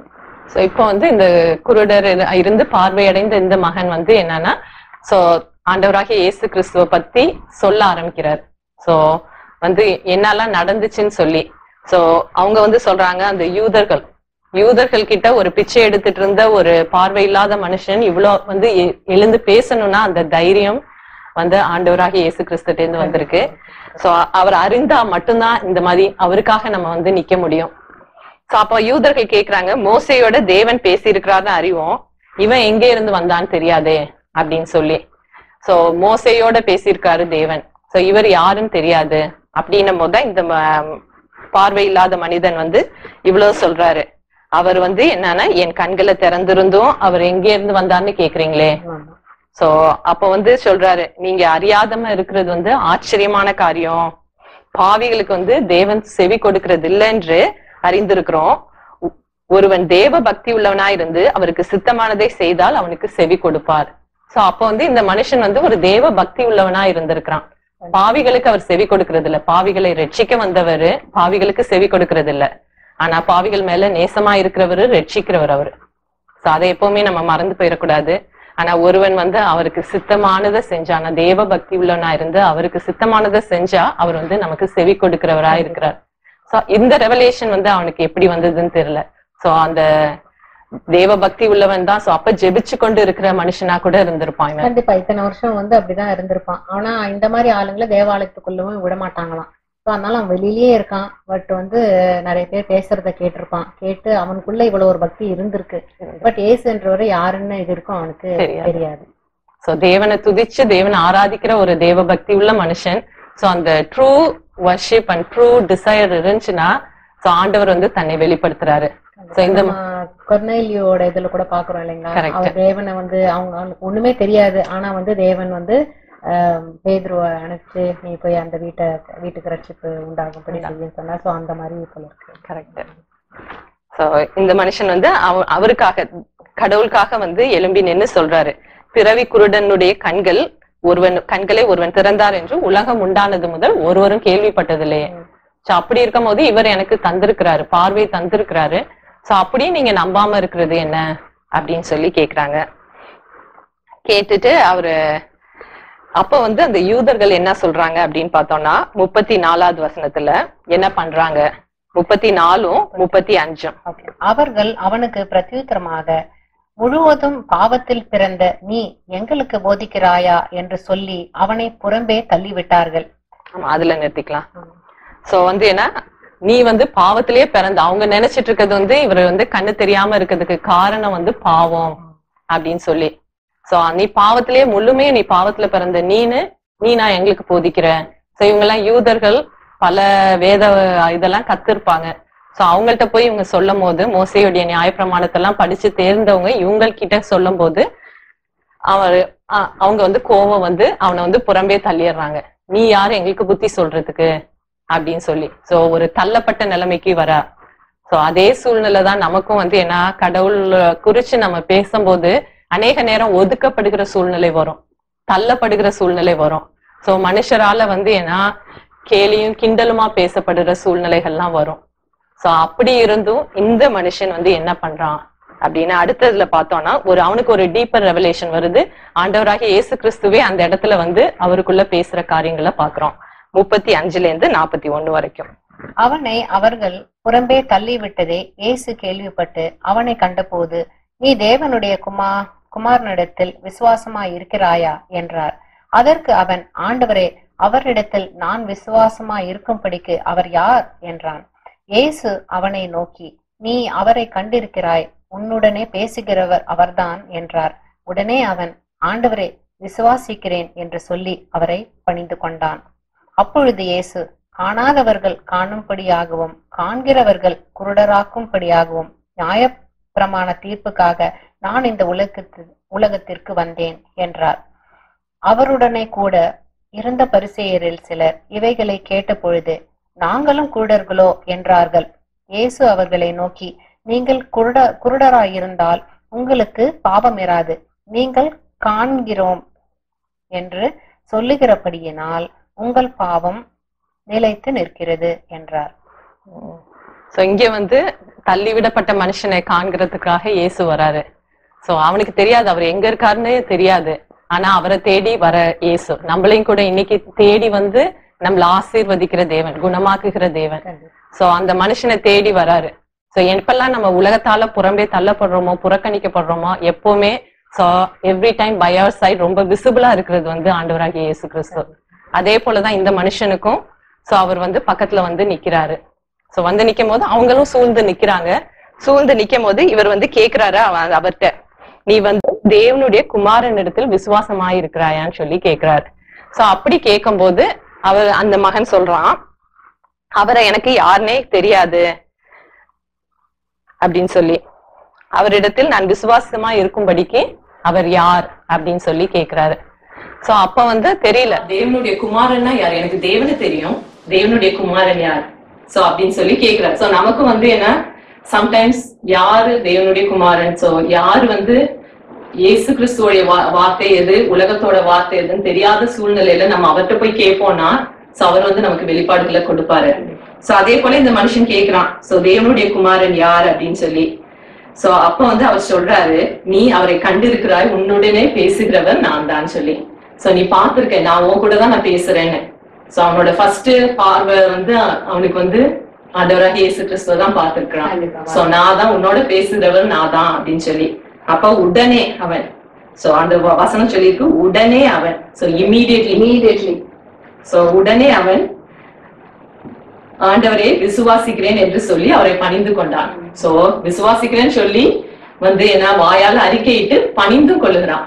சோ இப்போ வந்து இந்த குருடர் இரு- இருந்து பார்வையடைந்த இந்த மகன் வந்து என்னன்னா சோ ஆண்டவராகிய இயேசு கிறிஸ்துவ பத்தி சொல்ல ஆரம்பிக்கிறார் சோ வந்து என்னெல்லாம் நடந்துச்சுன்னு சொல்லி சோ அவங்க வந்து சொல்றாங்க அந்த யூதர்கள் யூதர்கள் கிட்ட ஒரு பிச்சை எடுத்துட்டு இருந்த ஒரு பார்வை இல்லாத மனுஷன் இவ்வளோ வந்து எ- எழுந்து பேசணும்னா அந்த தைரியம் வந்து ஆண்டவராகிய இயேசு கிறிஸ்துட்ட இருந்து வந்திருக்கு சோ அவர் அறிந்தா மட்டும்தான் இந்த மாதிரி அவருக்காக நம்ம வந்து நிக்க முடியும் சோ அப்ப யூதர்கள் கேக்குறாங்க மோசையோட தேவன் பேசி இருக்கிறாருன்னு அறிவோம் இவன் எங்க இருந்து வந்தான்னு தெரியாதே அப்படின்னு சொல்லி சோ மோசையோட பேசியிருக்காரு தேவன் சோ இவர் யாருன்னு தெரியாது அப்படின்னும் போதுதான் இந்த ம- பார்வை இல்லாத மனிதன் வந்து இவ்வளவு சொல்றாரு அவர் வந்து என்னன்னா என் கண்களை திறந்திருந்தும் அவர் எங்க இருந்து வந்தார்னு கேக்குறீங்களே ஆமா. சோ அப்ப வந்து சொல்றாரு நீங்க அறியாதம இருக்கிறது வந்து ஆச்சரியமான காரியம் பாவிகளுக்கு வந்து தேவன் செவி கொடுக்கிறது இல்லை என்று அறிந்திருக்கிறோம் ஒ- ஒருவன் தேவ பக்தி உள்ளவனா இருந்து அவருக்கு சித்தமானதை செய்தால் அவனுக்கு செவி கொடுப்பார் சோ அப்ப வந்து இந்த மனுஷன் வந்து ஒரு தேவ பக்தி உள்ளவனா இருந்திருக்கிறான் பாவிகளுக்கு அவர் செவி கொடுக்கிறது இல்ல பாவிகளை ரட்சிக்க வந்தவரு பாவிகளுக்கு செவி கொடுக்கிறது இல்ல ஆனா பாவிகள் மேல நேசமா இருக்கிறவரு ரட்சிக்கிறவர் அவரு சோ அதை எப்பவுமே நம்ம மறந்து போயிடக்கூடாது ஆனா ஒருவன் வந்து அவருக்கு சித்தமானதை செஞ்சானா தேவ பக்தி உள்ளவனா இருந்து அவருக்கு சித்தமானதை செஞ்சா அவர் வந்து நமக்கு செவி கொடுக்கிறவரா இருக்கிறார் சோ இந்த ரெவலேஷன் வந்து அவனுக்கு எப்படி வந்ததுன்னு தெரியல சோ அந்த தேவ பக்தி உள்ளவன் தான் சோ அப்ப ஜெபிச்சு கொண்டு இருக்கிற மனுஷனா கூட இருந்திருப்பான் இவன் கண்டிப்பா இத்தனை வருஷம் வந்து அப்படிதான் இருந்திருப்பான் ஆனா இந்த மாதிரி ஆளுங்களை தேவாலயத்துக்குள்ளவும் விட மாட்டாங்களாம் ஸோ அதனால அவன் வெளியிலேயே இருக்கான் பட் வந்து நிறைய பேர் பேசுறத கேட்டிருப்பான் கேட்டு அவனுக்குள்ள இவ்வளவு ஒரு பக்தி இருந்திருக்கு பட் ஏசுன்றவரை யாருன்னு இது இருக்கும் அவனுக்கு தெரியாது. தெரியாது சோ தேவனை துதிச்சு தேவனை ஆராதிக்கிற ஒரு தேவ பக்தி உள்ள மனுஷன் சோ அந்த true worship and true desire இருந்துச்சுன்னா சோ ஆண்டவர் வந்து தன்னை வெளிப்படுத்துறாரு So, இந்த நம்ம கொர்னேலியோட இதுல கூட பாக்குறோம் இல்லைங்களா Correct. அவர் தேவனை வந்து அவங்க அவனுக்கு ஒண்ணுமே தெரியாது ஆனா வந்து தேவன் வந்து ஆஹ், பேதுருவை அனுப்பிச்சு நீ போய் அந்த வீட்டை வீட்டுக்கு ரட்சிப்பு உண்டாகும்படி செய்யுன்னு சொன்னா சோ அந்த மாதிரி போல இருக்கு கரெக்ட் சோ இந்த மனுஷன் வந்து அவ- அவருக்காக கடவுளுக்காக வந்து எழும்பி நின்னு சொல்றாரு பிறவி குருடனுடைய கண்கள் ஒருவன் கண்களை ஒருவன் திறந்தார் என்று உலகம் உண்டானது முதல் ஒருவரும் கேள்விப்பட்டதில்லையே சோ அப்படி இருக்கும் போது இவர் எனக்கு தந்திருக்கிறாரு பார்வை தந்திருக்கிறாரு சோ அப்படியே நீங்க நம்பாம இருக்கிறது என்ன அப்படின்னு சொல்லி கேக்குறாங்க கேட்டுட்டு அவரு அப்ப வந்து அந்த யூதர்கள் என்ன சொல்றாங்க அப்படின்னு பார்த்தோம்னா முப்பத்தி நாலாவது வசனத்துல என்ன பண்றாங்க முப்பத்தி நாலும் முப்பத்தி அஞ்சும் Okay. அவர்கள் அவனுக்கு பிரத்யுத்தரமாக முழுவதும் பாவத்தில் பிறந்த நீ எங்களுக்கு போதிக்கிறாயா என்று சொல்லி அவனை புறம்பே தள்ளிவிட்டார்கள் ஆமா, அதுல நிறுத்திக்கலாம் சோ வந்து என்ன நீ வந்து பாவத்திலேயே பிறந்த அவங்க நினைச்சிட்டு இருக்கிறது வந்து இவர் வந்து கண்ணு தெரியாம இருக்கிறதுக்கு காரணம் வந்து பாவம் அப்படின்னு சொல்லி சோ நீ பாவத்திலேயே முழுமையா நீ பாவத்துல பிறந்த நீனு நீ நான் எங்களுக்கு போதிக்கிற சோ இவங்க எல்லாம் யூதர்கள் பல வேத இதெல்லாம் கத்திருப்பாங்க சோ அவங்கள்ட்ட போய் இவங்க சொல்லும் போது மோசையுடைய நியாயப்பிரமாணத்தை எல்லாம் படிச்சு தேர்ந்தவங்க இவங்க கிட்ட சொல்லும் போது அவர் அ- அவங்க வந்து கோவம் வந்து அவனை வந்து புறம்பே தள்ளிடுறாங்க நீ யாரு எங்களுக்கு புத்தி சொல்றதுக்கு அப்படின்னு சொல்லி சோ ஒரு தள்ளப்பட்ட நிலைமைக்கு வரா சோ அதே சூழ்நிலை தான் நமக்கும் வந்து என்ன கடவுள் குறிச்சு நம்ம பேசும்போது அநேக நேரம் ஒதுக்கப்படுகிற சூழ்நிலை வரும் தள்ளப்படுகிற சூழ்நிலை வரும் சோ மனுஷரால வந்து ஏன்னா கேலியும் கிண்டலுமா பேசப்படுற சூழ்நிலைகள்லாம் வரும் சோ அப்படி இருந்தும் இந்த மனுஷன் வந்து என்ன பண்றான் அப்படின்னு அடுத்ததுல பார்த்தோம்னா ஒரு அவனுக்கு ஒரு டீப்பர் ரெவலேஷன் வருது ஆண்டவராகிய இயேசு கிறிஸ்துவே அந்த இடத்துல வந்து அவருக்குள்ள பேசுற காரியங்களை பாக்குறோம் முப்பத்தி அஞ்சுல இருந்து நாற்பத்தி ஒண்ணு வரைக்கும் அவனை அவர்கள் புறம்பே தள்ளிவிட்டதே இயேசு கேள்விப்பட்டு அவனை கண்டபோது நீ தேவனுடைய குமா குமாரனிடத்தில் விசுவாசமாய் இருக்கிறாயா என்றார் அதற்கு அவன் ஆண்டவரே அவரிடத்தில் நான் விசுவாசமாய் இருக்கும்படிக்கு அவர் யார் என்றான் இயேசு அவனை நோக்கி நீ அவரை கண்டிருக்கிறாய் உன்னுடனே பேசுகிறவர் அவர்தான் என்றார் உடனே அவன் ஆண்டவரே விசுவாசிக்கிறேன் என்று சொல்லி அவரை பணிந்து கொண்டான் அப்பொழுது இயேசு காணாதவர்கள் காணும்படியாகவும் காண்கிறவர்கள் குருடராக்கும்படியாகவும் நியாயப்பிரமாண தீர்ப்புக்காக நான் இந்த உலகத்து உலகத்திற்கு வந்தேன் என்றார் அவருடனே கூட இருந்த பரிசேயரில் சிலர் இவைகளை கேட்டபொழுது நாங்களும் குருடர்களோ என்றார்கள் இயேசு அவர்களை நோக்கி நீங்கள் குருட குருடராயிருந்தால் உங்களுக்கு பாவம் இராது நீங்கள் காண்கிறோம் என்று சொல்லுகிறபடியினால் உங்கள் பாவம் நிலைத்து நிற்கிறது என்றார் சோ இங்க வந்து தள்ளிவிடப்பட்ட மனுஷனை காண்கிறதுக்காக இயேசு வராரு சோ அவனுக்கு தெரியாது அவர் எங்க இருக்காருன்னு தெரியாது ஆனா அவரை தேடி வர இயேசு நம்மளையும் கூட இன்னைக்கு தேடி வந்து நம்மள ஆசீர்வதிக்கிற தேவன் குணமாக்குகிற தேவன் சோ அந்த மனுஷனை தேடி வராரு சோ எப்பெல்லாம் நம்ம உலகத்தால புறம்பே தள்ளப்படுறோமோ புறக்கணிக்கப்படுறோமோ எப்பவுமே so every time by our side ரொம்ப விசிபிளா இருக்கிறது வந்து ஆண்டவராகிய இயேசு கிறிஸ்து அதே போலதான் இந்த மனுஷனுக்கும் சோ அவர் வந்து பக்கத்துல வந்து நிக்கிறாரு சோ வந்து நிக்கும் போது அவங்களும் சூழ்ந்து நிக்கிறாங்க சூழ்ந்து நிக்கும் போது இவர் வந்து கேக்குறாரு அவ- அவர்ட்ட நீ வந்து தேவனுடைய குமாரன் இடத்தில் விசுவாசமாயிருக்கிறாயான்னு சொல்லி கேக்குறாரு சோ அப்படி கேட்கும்போது அவர் அந்த மகன் சொல்றான் அவரை எனக்கு யாருனே தெரியாது அப்படின்னு சொல்லி அவரிடத்தில் நான் விசுவாசமா இருக்கும்படிக்கு அவர் யார் அப்படின்னு சொல்லி கேக்குறாரு சோ அப்ப வந்து தெரியல தேவனுடைய குமாரன்னா யார் எனக்கு தேவனு தெரியும் தேவனுடைய குமாரன் யார் சோ அப்படின்னு சொல்லி கேக்குறாரு சோ நமக்கு வந்து என்ன சம்டைம்ஸ் யாரு தேவனுடைய குமாரன் சோ யார் வந்து இயேசு கிறிஸ்துவோடைய வா- வார்த்தை எது உலகத்தோட வார்த்தை எதுன்னு தெரியாத சூழ்நிலையில நம்ம அவர்கிட்ட போய் கேட்போம்னா சோ அவர் வந்து நமக்கு வெளிப்பாடுகளை கொடுப்பாரு சோ அதே போல இந்த மனுஷன் கேக்குறான் சோ தேவனுடைய குமாரன் யார் அப்படின்னு சொல்லி சோ அப்ப வந்து அவர் சொல்றாரு நீ அவரை கண்டிருக்கிறாய் உன்னுடனே பேசுகிறவர் நான் தான் சொல்லி சோ நீ பார்த்திருக்க நான் உன் கூட தான் நான் பேசுறேன்னு சோ அவனோட ஃபர்ஸ்ட் பார்வை வந்து அவனுக்கு வந்து ஆண்டவராக இயேசு கிறிஸ்துவ தான் பார்த்திருக்கிறான் கண்டிப்பா. சோ நான் தான் உன்னோட பேசுகிறவர் நான் தான் அப்படின்னு சொல்லி அப்ப உடனே அவன் சோ அந்த வ- வசனம் சொல்லியிருக்கு உடனே அவன் சோ இம்மீடியட்லி இமீடியட்லி சோ உடனே அவன் ஆண்டவரே விசுவாசிக்கிறேன் என்று சொல்லி அவரை பணிந்து கொண்டான் சோ விசுவாசிக்கிறேன்னு சொல்லி வந்து என்ன வாயால அறிக்கையிட்டு பணிந்து கொள்ளுகிறான்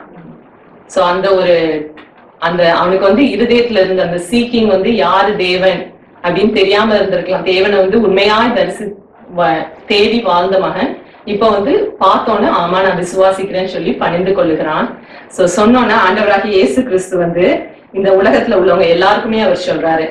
சோ அந்த ஒரு அந்த அவனுக்கு வந்து இருதயத்துல இருந்த அந்த சீக்கிங் வந்து யாரு தேவன் அப்படின்னு தெரியாம இருந்திருக்கலாம் தேவனை வந்து உண்மையாய் தரிசி வ- தேடி வாழ்ந்த மகன் இப்ப வந்து பார்த்தோன்னே ஆமா நான் விசுவாசிக்கிறேன்னு சொல்லி பணிந்து கொள்ளுகிறான் சோ சொன்னோன்னா ஆண்டவராகிய இயேசு கிறிஸ்து வந்து இந்த உலகத்துல உள்ளவங்க எல்லாருக்குமே அவர் சொல்றாரு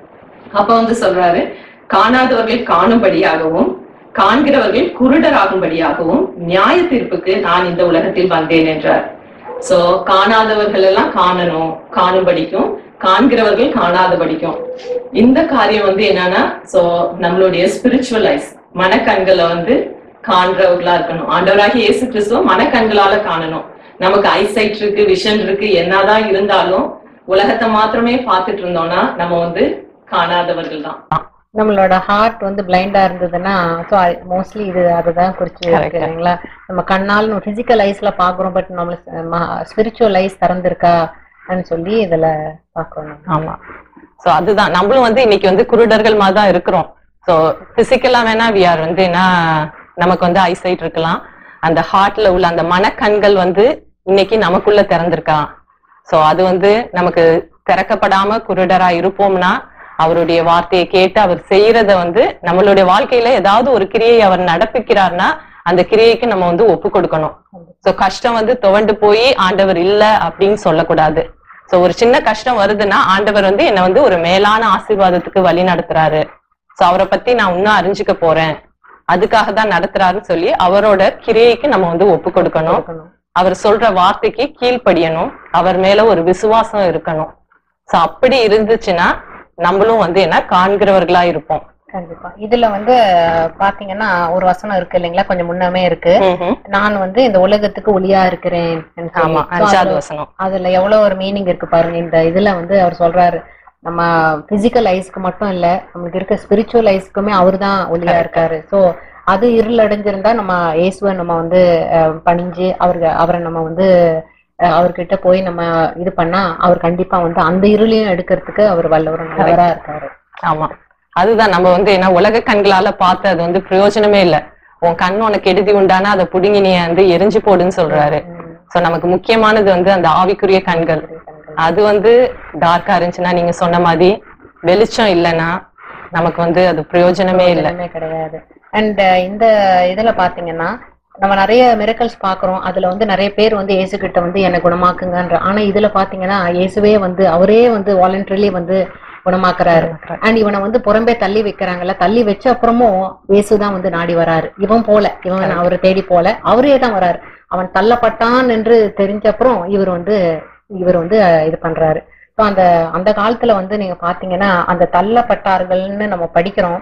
அப்ப வந்து சொல்றாரு காணாதவர்கள் காணும்படியாகவும் காண்கிறவர்கள் குருடராகும்படியாகவும் நியாய தீர்ப்புக்கு நான் இந்த உலகத்தில் வந்தேன் என்றார் சோ காணாதவர்கள் எல்லாம் காணணும் காணும்படிக்கும் காண்கிறவர்கள் காணாதபடிக்கும் இந்த காரியம் வந்து என்னன்னா சோ நம்மளுடைய ஸ்பிரிச்சுவல் ஐஸ் மனக்கண்களை வந்து காண்றவர்களா இருக்கணும் ஆண்டவராகிய இயேசு கிறிஸ்துவ மனக்கண்களால காணணும் நமக்கு ஐசைட் இருக்கு விஷன் இருக்கு என்னதான் இருந்தாலும் உலகத்தை மாத்திரமே பார்த்துட்டு இருந்தோம்னா நம்ம வந்து காணாதவர்கள் தான் நம்மளோட ஹார்ட் வந்து பிளைண்டா இருந்ததுன்னா ஸோ மோஸ்ட்லி இது அதுதான் குறிச்சு Correct. இருக்கு இல்லைங்களா நம்ம கண்ணால் பிசிக்கல் ஐஸ்ல பாக்குறோம் பட் நம்ம ஸ்பிரிச்சுவல் ஐஸ் திறந்திருக்கான்னு சொல்லி இதுல பாக்குறோம் நம்ம. ஆமா சோ அதுதான் நம்மளும் வந்து இன்னைக்கு வந்து குருடர்கள் மாதிரி தான் இருக்கிறோம் சோ பிசிக்கலா வேணா வி ஆர் வந்து என்ன நமக்கு வந்து ஐசைட் இருக்கலாம் அந்த ஹார்ட்ல உள்ள அந்த மனக்கண்கள் வந்து இன்னைக்கு நமக்குள்ள திறந்திருக்கா சோ அது வந்து நமக்கு திறக்கப்படாம குருடரா இருப்போம்னா அவருடைய வார்த்தையை கேட்டு அவர் செய்யறத வந்து நம்மளுடைய வாழ்க்கையில ஏதாவது ஒரு கிரியை அவர் நடப்பிக்கிறார்னா அந்த கிரியைக்கு நம்ம வந்து ஒப்பு கொடுக்கணும் சோ கஷ்டம் வந்து துவண்டு போய் ஆண்டவர் இல்ல அப்படின்னு சொல்லக்கூடாது சோ ஒரு சின்ன கஷ்டம் வருதுன்னா ஆண்டவர் வந்து என்ன வந்து ஒரு மேலான ஆசீர்வாதத்துக்கு வழி நடத்துறாரு சோ அவரை பத்தி நான் இன்னும் அறிஞ்சுக்க போறேன் அதுக்காக தான் நடத்துறாருன்னு சொல்லி அவரோட கிரியைக்கு நம்ம வந்து ஒப்பு கொடுக்கணும் கொடுக்கணும். அவர் சொல்ற வார்த்தைக்கு கீழ்ப்படியணும் அவர் மேல ஒரு விசுவாசம் இருக்கணும் சோ அப்படி இருந்துச்சுன்னா நம்மளும் வந்து என்ன காண்கிறவர்களா இருப்போம் கண்டிப்பா இதுல வந்து பாத்தீங்கன்னா ஒரு வசனம் இருக்கு இல்லைங்களா கொஞ்சம் முன்னமே இருக்கு ம்ஹும். நான் வந்து இந்த உலகத்துக்கு ஒளியா இருக்கிறேன் ஆமா அஞ்சாவது வசனம் அதுல எவ்வளவு ஒரு மீனிங் இருக்கு பாருங்க இந்த இதுல வந்து அவர் சொல்றாரு நம்ம பிசிக்கல் ஐஸ்க்கு மட்டும் இல்ல நமக்கு இருக்க ஸ்பிரிச்சுவல் ஐஸ்க்குமே அவர் தான் ஒளியா இருக்காரு சோ அது இருள் அடைஞ்சிருந்தா நம்ம இயேசுவை நம்ம வந்து அஹ், பணிஞ்சு அவருக்கு அவரை நம்ம வந்து அஹ், அவர்கிட்ட போய் நம்ம இது பண்ணா அவர் கண்டிப்பா வந்து அந்த இருளையும் எடுக்கிறதுக்கு அவர் வல்லவர் நல்லவரா இருக்காரு ஆமா அதுதான் நம்ம வந்து என்ன உலக கண்களால பார்த்து அது வந்து பிரயோஜனமே இல்ல உன் கண் உனக்கு கெடுதி உண்டானா அதை புடுங்கி நீ வந்து எரிஞ்சு போடுன்னு சொல்றாரு சோ நமக்கு முக்கியமானது வந்து அந்த ஆவிக்குரிய கண்கள் அது வந்து டார்க்கா இருந்துச்சுன்னா நீங்க சொன்ன மாதிரி வெளிச்சம் இல்லைன்னா நமக்கு வந்து அது பிரயோஜனமே இல்ல எதுவுமே கிடையாது அண்ட் இந்த இதுல பாத்தீங்கன்னா நம்ம நிறைய மிரக்கல்ஸ் பாக்குறோம் அதுல வந்து நிறைய பேர் வந்து இயேசு கிட்ட வந்து என்னை குணமாக்குங்கன்ற ஆனா இதுல பாத்தீங்கன்னா இயேசுவே வந்து அவரே வந்து வாலண்டரிலி வந்து குணமாக்குறாரு அண்ட் இவனை வந்து புறம்பே தள்ளி வைக்கிறாங்கல்ல தள்ளி வச்ச அப்புறமும் இயேசுதான் வந்து நாடி வராரு இவன் போல இவன் அவரை தேடி போல அவரே தான் வராரு அவன் தள்ளப்பட்டான் என்று தெரிஞ்ச அப்புறம் இவர் வந்து இவர் வந்து அஹ், இது பண்றாரு ஸோ அந்த அந்த காலத்துல வந்து நீங்க பாத்தீங்கன்னா அந்த தள்ளப்பட்டார்கள்னு நம்ம படிக்கிறோம்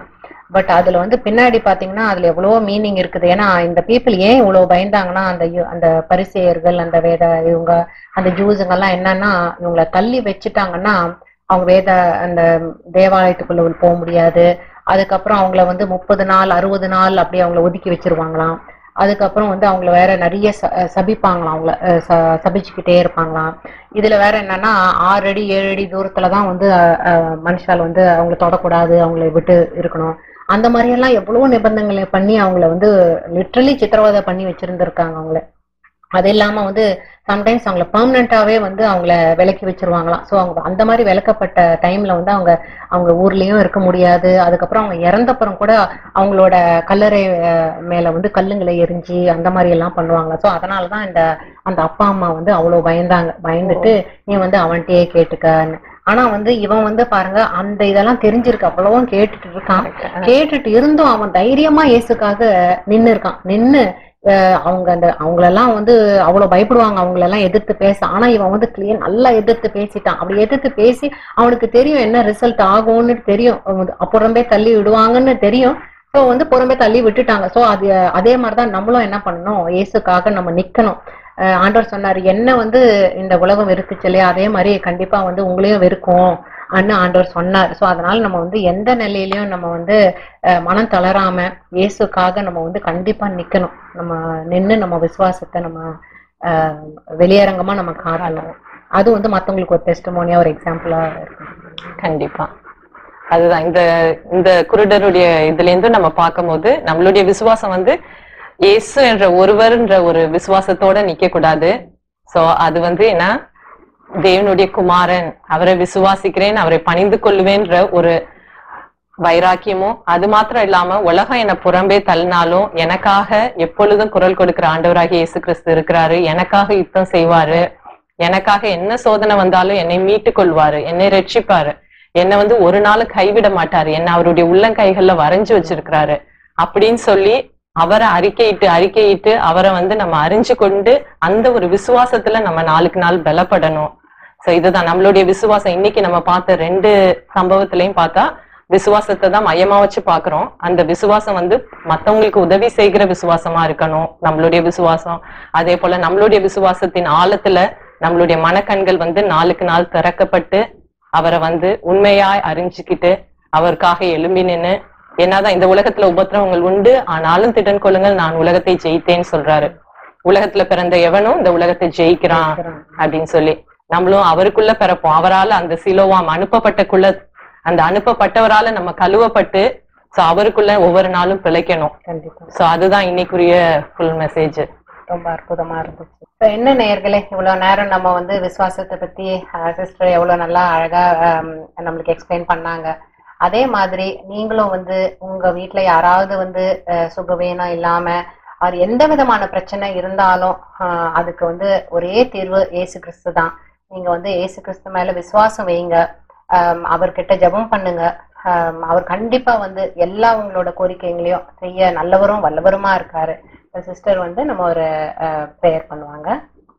பட் அதுல வந்து பின்னாடி பாத்தீங்கன்னா அதுல எவ்வளவோ மீனிங் இருக்குது ஏன்னா இந்த பீப்புள் ஏன் இவ்வளவு பயந்தாங்கன்னா அந்த யு- அந்த பரிசெயர்கள் அந்த வேத இவங்க அந்த ஜூஸுங்கெல்லாம் என்னன்னா இவங்கள தள்ளி வச்சுட்டாங்கன்னா அவங்க வேத அந்த தேவாலயத்துக்குள்ள உள்ள போக முடியாது அதுக்கப்புறம் அவங்கள வந்து முப்பது நாள் அறுபது நாள் அப்படி அவங்கள ஒதுக்கி வச்சிருவாங்களாம் அதுக்கப்புறம் வந்து அவங்கள வேற நிறைய ச- அஹ் சபிப்பாங்களாம் அவங்கள அஹ் ச- சபிச்சுக்கிட்டே இருப்பாங்களாம் இதுல வேற என்னன்னா ஆறு அடி ஏழு அடி தூரத்துல தான் வந்து அஹ், அஹ், மனுஷால் வந்து அவங்கள தொடக்கூடாது அவங்கள விட்டு இருக்கணும் அந்த மாதிரி எல்லாம் எவ்வளவோ நிபந்தனைகளை பண்ணி அவங்கள வந்து லிட்ரலி சித்திரவதை பண்ணி வச்சிருந்திருக்காங்க அவங்கள அது இல்லாம வந்து சம்டைம்ஸ் அவங்கள பெர்மனண்டாவே வந்து அவங்கள விலக்கி வச்சிருவாங்களாம் ஸோ அவங்க அந்த மாதிரி விலக்கப்பட்ட டைம்ல வந்து அவங்க அவங்க ஊர்லயும் இருக்க முடியாது அதுக்கப்புறம் அவங்க இறந்தப்புறம் கூட அவங்களோட கல்லறை அஹ், மேல வந்து கல்லுங்களை எரிஞ்சு அந்த மாதிரி எல்லாம் பண்ணுவாங்க ஸோ அதனாலதான் இந்த அந்த அப்பா அம்மா வந்து அவ்வளவு பயந்தாங்க பயந்துட்டு நீ வந்து அவன்கிட்டயே கேட்டுக்கன்னு ஆனா வந்து இவன் வந்து பாருங்க அந்த இதெல்லாம் தெரிஞ்சிருக்கு அவ்வளவும் கேட்டுட்டு இருக்கான் கேட்டுட்டு இருந்தும் அவன் தைரியமா இயேசுக்காக நின்னு இருக்கான் நின்னு அஹ் அவங்க அந்த அவங்களெல்லாம் வந்து அவ்வளவு பயப்படுவாங்க அவங்களெல்லாம் எதிர்த்து பேச ஆனா இவன் வந்து கிளியர் நல்லா எதிர்த்து பேசிட்டான் அப்படி எதிர்த்து பேசி அவனுக்கு தெரியும் என்ன ரிசல்ட் ஆகும்னு தெரியும் அவங்க அப்புறமே தள்ளி விடுவாங்கன்னு தெரியும் ஸோ வந்து புறம்பே தள்ளி விட்டுட்டாங்க ஸோ அது அதே மாதிரிதான் நம்மளும் என்ன பண்ணணும் இயேசுக்காக நம்ம நிக்கணும் அஹ் ஆண்டவர் சொன்னாரு என்ன வந்து இந்த உலகம் வெறுத்துச்சு இல்லையா அதே மாதிரி கண்டிப்பா வந்து உங்களையும் வெறுக்கும் அன்னு ஆண்டவர் சொன்னார் ஸோ அதனால நம்ம வந்து எந்த நிலையிலயும் நம்ம வந்து அஹ் மனம் தளராம இயேசுக்காக நம்ம வந்து கண்டிப்பா நிக்கணும் நம்ம நின்னு நம்ம விசுவாசத்தை நம்ம அஹ் வெளியரங்கமா நம்ம காட்டணும் அது வந்து மத்தவங்களுக்கு ஒரு டெஸ்டமோனியா ஒரு எக்ஸாம்பிளா இருக்கும் கண்டிப்பா அதுதான் இந்த இந்த குருடருடைய இதுல இருந்து நம்ம பார்க்கும்போது நம்மளுடைய விசுவாசம் வந்து இயேசு என்ற ஒருவர்ன்ற ஒரு விசுவாசத்தோட நிக்க கூடாது சோ அது வந்து என்ன தேவனுடைய குமாரன் அவரை விசுவாசிக்கிறேன் அவரை பணிந்து கொள்வேன்ற ஒரு வைராக்கியமும் அது மாத்திரம் இல்லாம உலகம் என்னை புறம்பே தள்ளினாலும் எனக்காக எப்பொழுதும் குரல் கொடுக்கிற ஆண்டவராகிய இயேசு கிறிஸ்து இருக்கிறாரு எனக்காக யுத்தம் செய்வாரு எனக்காக என்ன சோதனை வந்தாலும் என்னை மீட்டுக் கொள்வாரு என்னை ரட்சிப்பாரு என்னை வந்து ஒரு நாள் கைவிட மாட்டாரு என்ன அவருடைய உள்ளங்கைகள்ல வரைஞ்சு வச்சிருக்கிறாரு அப்படின்னு சொல்லி அவரை அறிக்கையிட்டு அறிக்கையிட்டு அவரை வந்து நம்ம அறிஞ்சு கொண்டு அந்த ஒரு விசுவாசத்துல நம்ம நாளுக்கு நாள் பலப்படணும் சோ இதுதான் நம்மளுடைய விசுவாசம் இன்னைக்கு நம்ம பார்த்த ரெண்டு சம்பவத்திலையும் பார்த்தா விசுவாசத்தை தான் மையமா வச்சு பாக்குறோம் அந்த விசுவாசம் வந்து மத்தவங்களுக்கு உதவி செய்கிற விசுவாசமா இருக்கணும் நம்மளுடைய விசுவாசம் அதே போல நம்மளுடைய விசுவாசத்தின் ஆழத்துல நம்மளுடைய மனக்கண்கள் வந்து நாளுக்கு நாள் திறக்கப்பட்டு அவரை வந்து உண்மையாய் அறிஞ்சுக்கிட்டு அவருக்காக எழும்பி நின்னு என்னதான் இந்த உலகத்துல உபத்திரவங்கள் உண்டு ஆனாலும் திடன் கொள்ளுங்கள் நான் உலகத்தை ஜெயித்தேன்னு சொல்றாரு உலகத்துல பிறந்த எவனும் இந்த உலகத்தை ஜெயிக்கிறான் அப்படின்னு சொல்லி நம்மளும் அவருக்குள்ள பிறப்போம் அவரால அந்த சிலோவாம் அனுப்பப்பட்டக்குள்ள அந்த அனுப்பப்பட்டவரால நம்ம கழுவப்பட்டு சோ அவருக்குள்ள ஒவ்வொரு நாளும் பிழைக்கணும் கண்டிப்பா சோ அதுதான் இன்னைக்குரிய ஃபுல் மெசேஜ் ரொம்ப அற்புதமா இருந்துச்சு இப்ப என்ன நேயர்களே இவ்வளவு நேரம் நம்ம வந்து விசுவாசத்தை பத்தி சிஸ்டர் எவ்வளவு நல்லா அழகா ஆம், நம்மளுக்கு எக்ஸ்பிளைன் பண்ணாங்க அதே மாதிரி நீங்களும் வந்து உங்க வீட்ல யாராவது வந்து அஹ், சுகவீனம் இல்லாம அவர் எந்த விதமான பிரச்சனை இருந்தாலும் ஆஹ், அதுக்கு வந்து ஒரே தீர்வு இயேசு கிறிஸ்து தான் நீங்க வந்து இயேசு கிறிஸ்து மேல விசுவாசம் வைங்க ஆம், அவர்கிட்ட ஜெபம் பண்ணுங்க ஆம், அவர் கண்டிப்பா வந்து எல்லா உங்களோட கோரிக்கைகளையும் செய்ய நல்லவரும் வல்லவருமா இருக்காரு சிஸ்டர் வந்து நம்ம ஒரு ப்ரேயர் பண்ணுவாங்க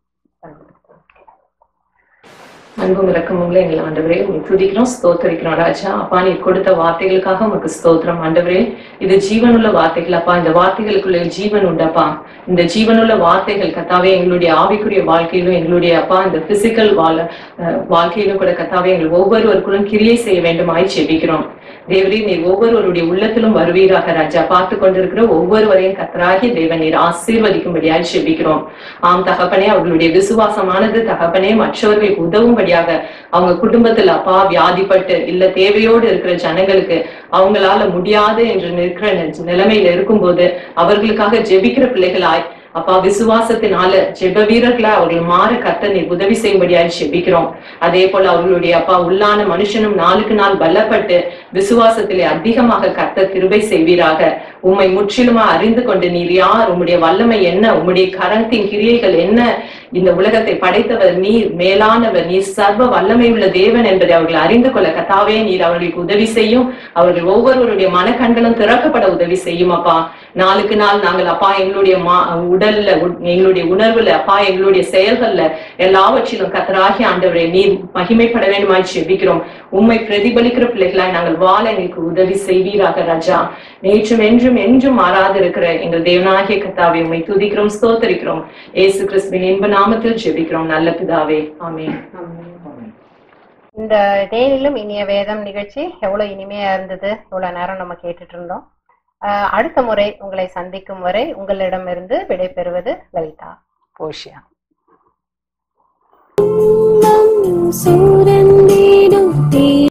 அன்பும் இறக்கமுள்ள எங்கள் ஆண்டவரே உங்களை துதிக்கிறோம் ஸ்தோத்தரிக்கிறோம் ராஜா அப்பா நீர் கொடுத்த வார்த்தைகளுக்காக உமக்கு ஸ்தோத்திரம் ஆண்டவரே இது ஜீவனுள்ள வார்த்தைகள் அப்பா இந்த வார்த்தைகளுக்குள்ள ஜீவன் உண்டப்பா இந்த ஜீவனுள்ள வார்த்தைகள் கத்தாவே எங்களுடைய ஆவிக்குரிய வாழ்க்கையிலும் எங்களுடைய அப்பா இந்த பிசிக்கல் வாழ அஹ், வாழ்க்கையிலும் கூட கத்தாவே எங்கள் ஒவ்வொருவருக்குள்ளும் கிரியை செய்ய வேண்டுமாய் செபிக்கிறோம் தேவரே நீர் ஒவ்வொருவருடைய உள்ளத்திலும் வருவீராக ராஜா பார்த்து கொண்டிருக்கிற ஒவ்வொருவரையும் கத்தராகி தேவன் நீர் ஆசீர்வதிக்கும்படியாய் செபிக்கிறோம் ஆம் தகப்பனே அவர்களுடைய விசுவாசமானது தகப்பனே மற்றவர்களுக்கு உதவும்படியாக அவங்க குடும்பத்துல அப்பா வியாதிப்பட்டு இல்ல தேவையோடு இருக்கிற ஜனங்களுக்கு அவங்களால முடியாது என்று நிற்கிற நி- நிலைமையில இருக்கும்போது அவர்களுக்காக ஜெபிக்கிற பிள்ளைகளாய் அப்பா விசுவாசத்தினால ஜெப வீரர்களா அவர்கள் மாற கத்த நீர் உதவி செய்யும்படியாய் ஜெபிக்கிறோம் அதே போல அவர்களுடைய அப்பா உள்ளான மனுஷனும் நாளுக்கு நாள் பலப்பட்டு விசுவாசத்திலே அதிகமாக கத்த கிருபை செய்வீராக உம்மை முற்றிலுமா அறிந்து கொண்டு நீர் யார் உம்முடைய வல்லமை என்ன உம்முடைய கரத்தின் கிரியைகள் என்ன இந்த உலகத்தை படைத்தவர் நீர் மேலானவர் நீர் சர்வ வல்லமை உள்ள தேவன் என்பதை அவர்கள் அறிந்து கொள்ள கத்தாவே நீர் அவர்களுக்கு உதவி செய்யும் அவர்கள் ஒவ்வொருவருடைய மனக்கண்களும் திறக்கப்பட உதவி செய்யும் அப்பா நாளுக்கு நாள் நாங்கள் அப்பா எங்களுடைய மா- உடல்ல உ- எங்களுடைய உணர்வுல அப்பா எங்களுடைய செயல்கள்ல எல்லாவற்றிலும் கத்தராகி ஆண்டவரே நீர் மகிமைப்பட வேண்டுமாய் ஜெபிக்கிறோம் உம்மை பிரதிபலிக்கிற பிள்ளைகளாய் நாங்கள் வாழ எங்களுக்கு உதவி செய்வீராக ராஜா நேற்றும் என்றும் என்றும் மாறாது இருக்கிற எங்கள் தேவனாகிய கத்தாவை உம்மை துதிக்கிறோம் ஸ்தோத்தரிக்கிறோம் இயேசு கிறிஸ்துவின் இன்ப நாமத்தில் ஜெபிக்கிறோம் நல்ல பிதாவே ஆமென் இந்த தேனிலும் இனிய வேதம் நிகழ்ச்சி எவ்வளவு இனிமையா இருந்தது இவ்வளவு நேரம் நம்ம கேட்டுட்டு இருந்தோம் ஆஹ் அடுத்த முறை உங்களை சந்திக்கும் வரை உங்களிடமிருந்து விடைபெறுவது லலிதா போஷியா சூரன் வீடும் தே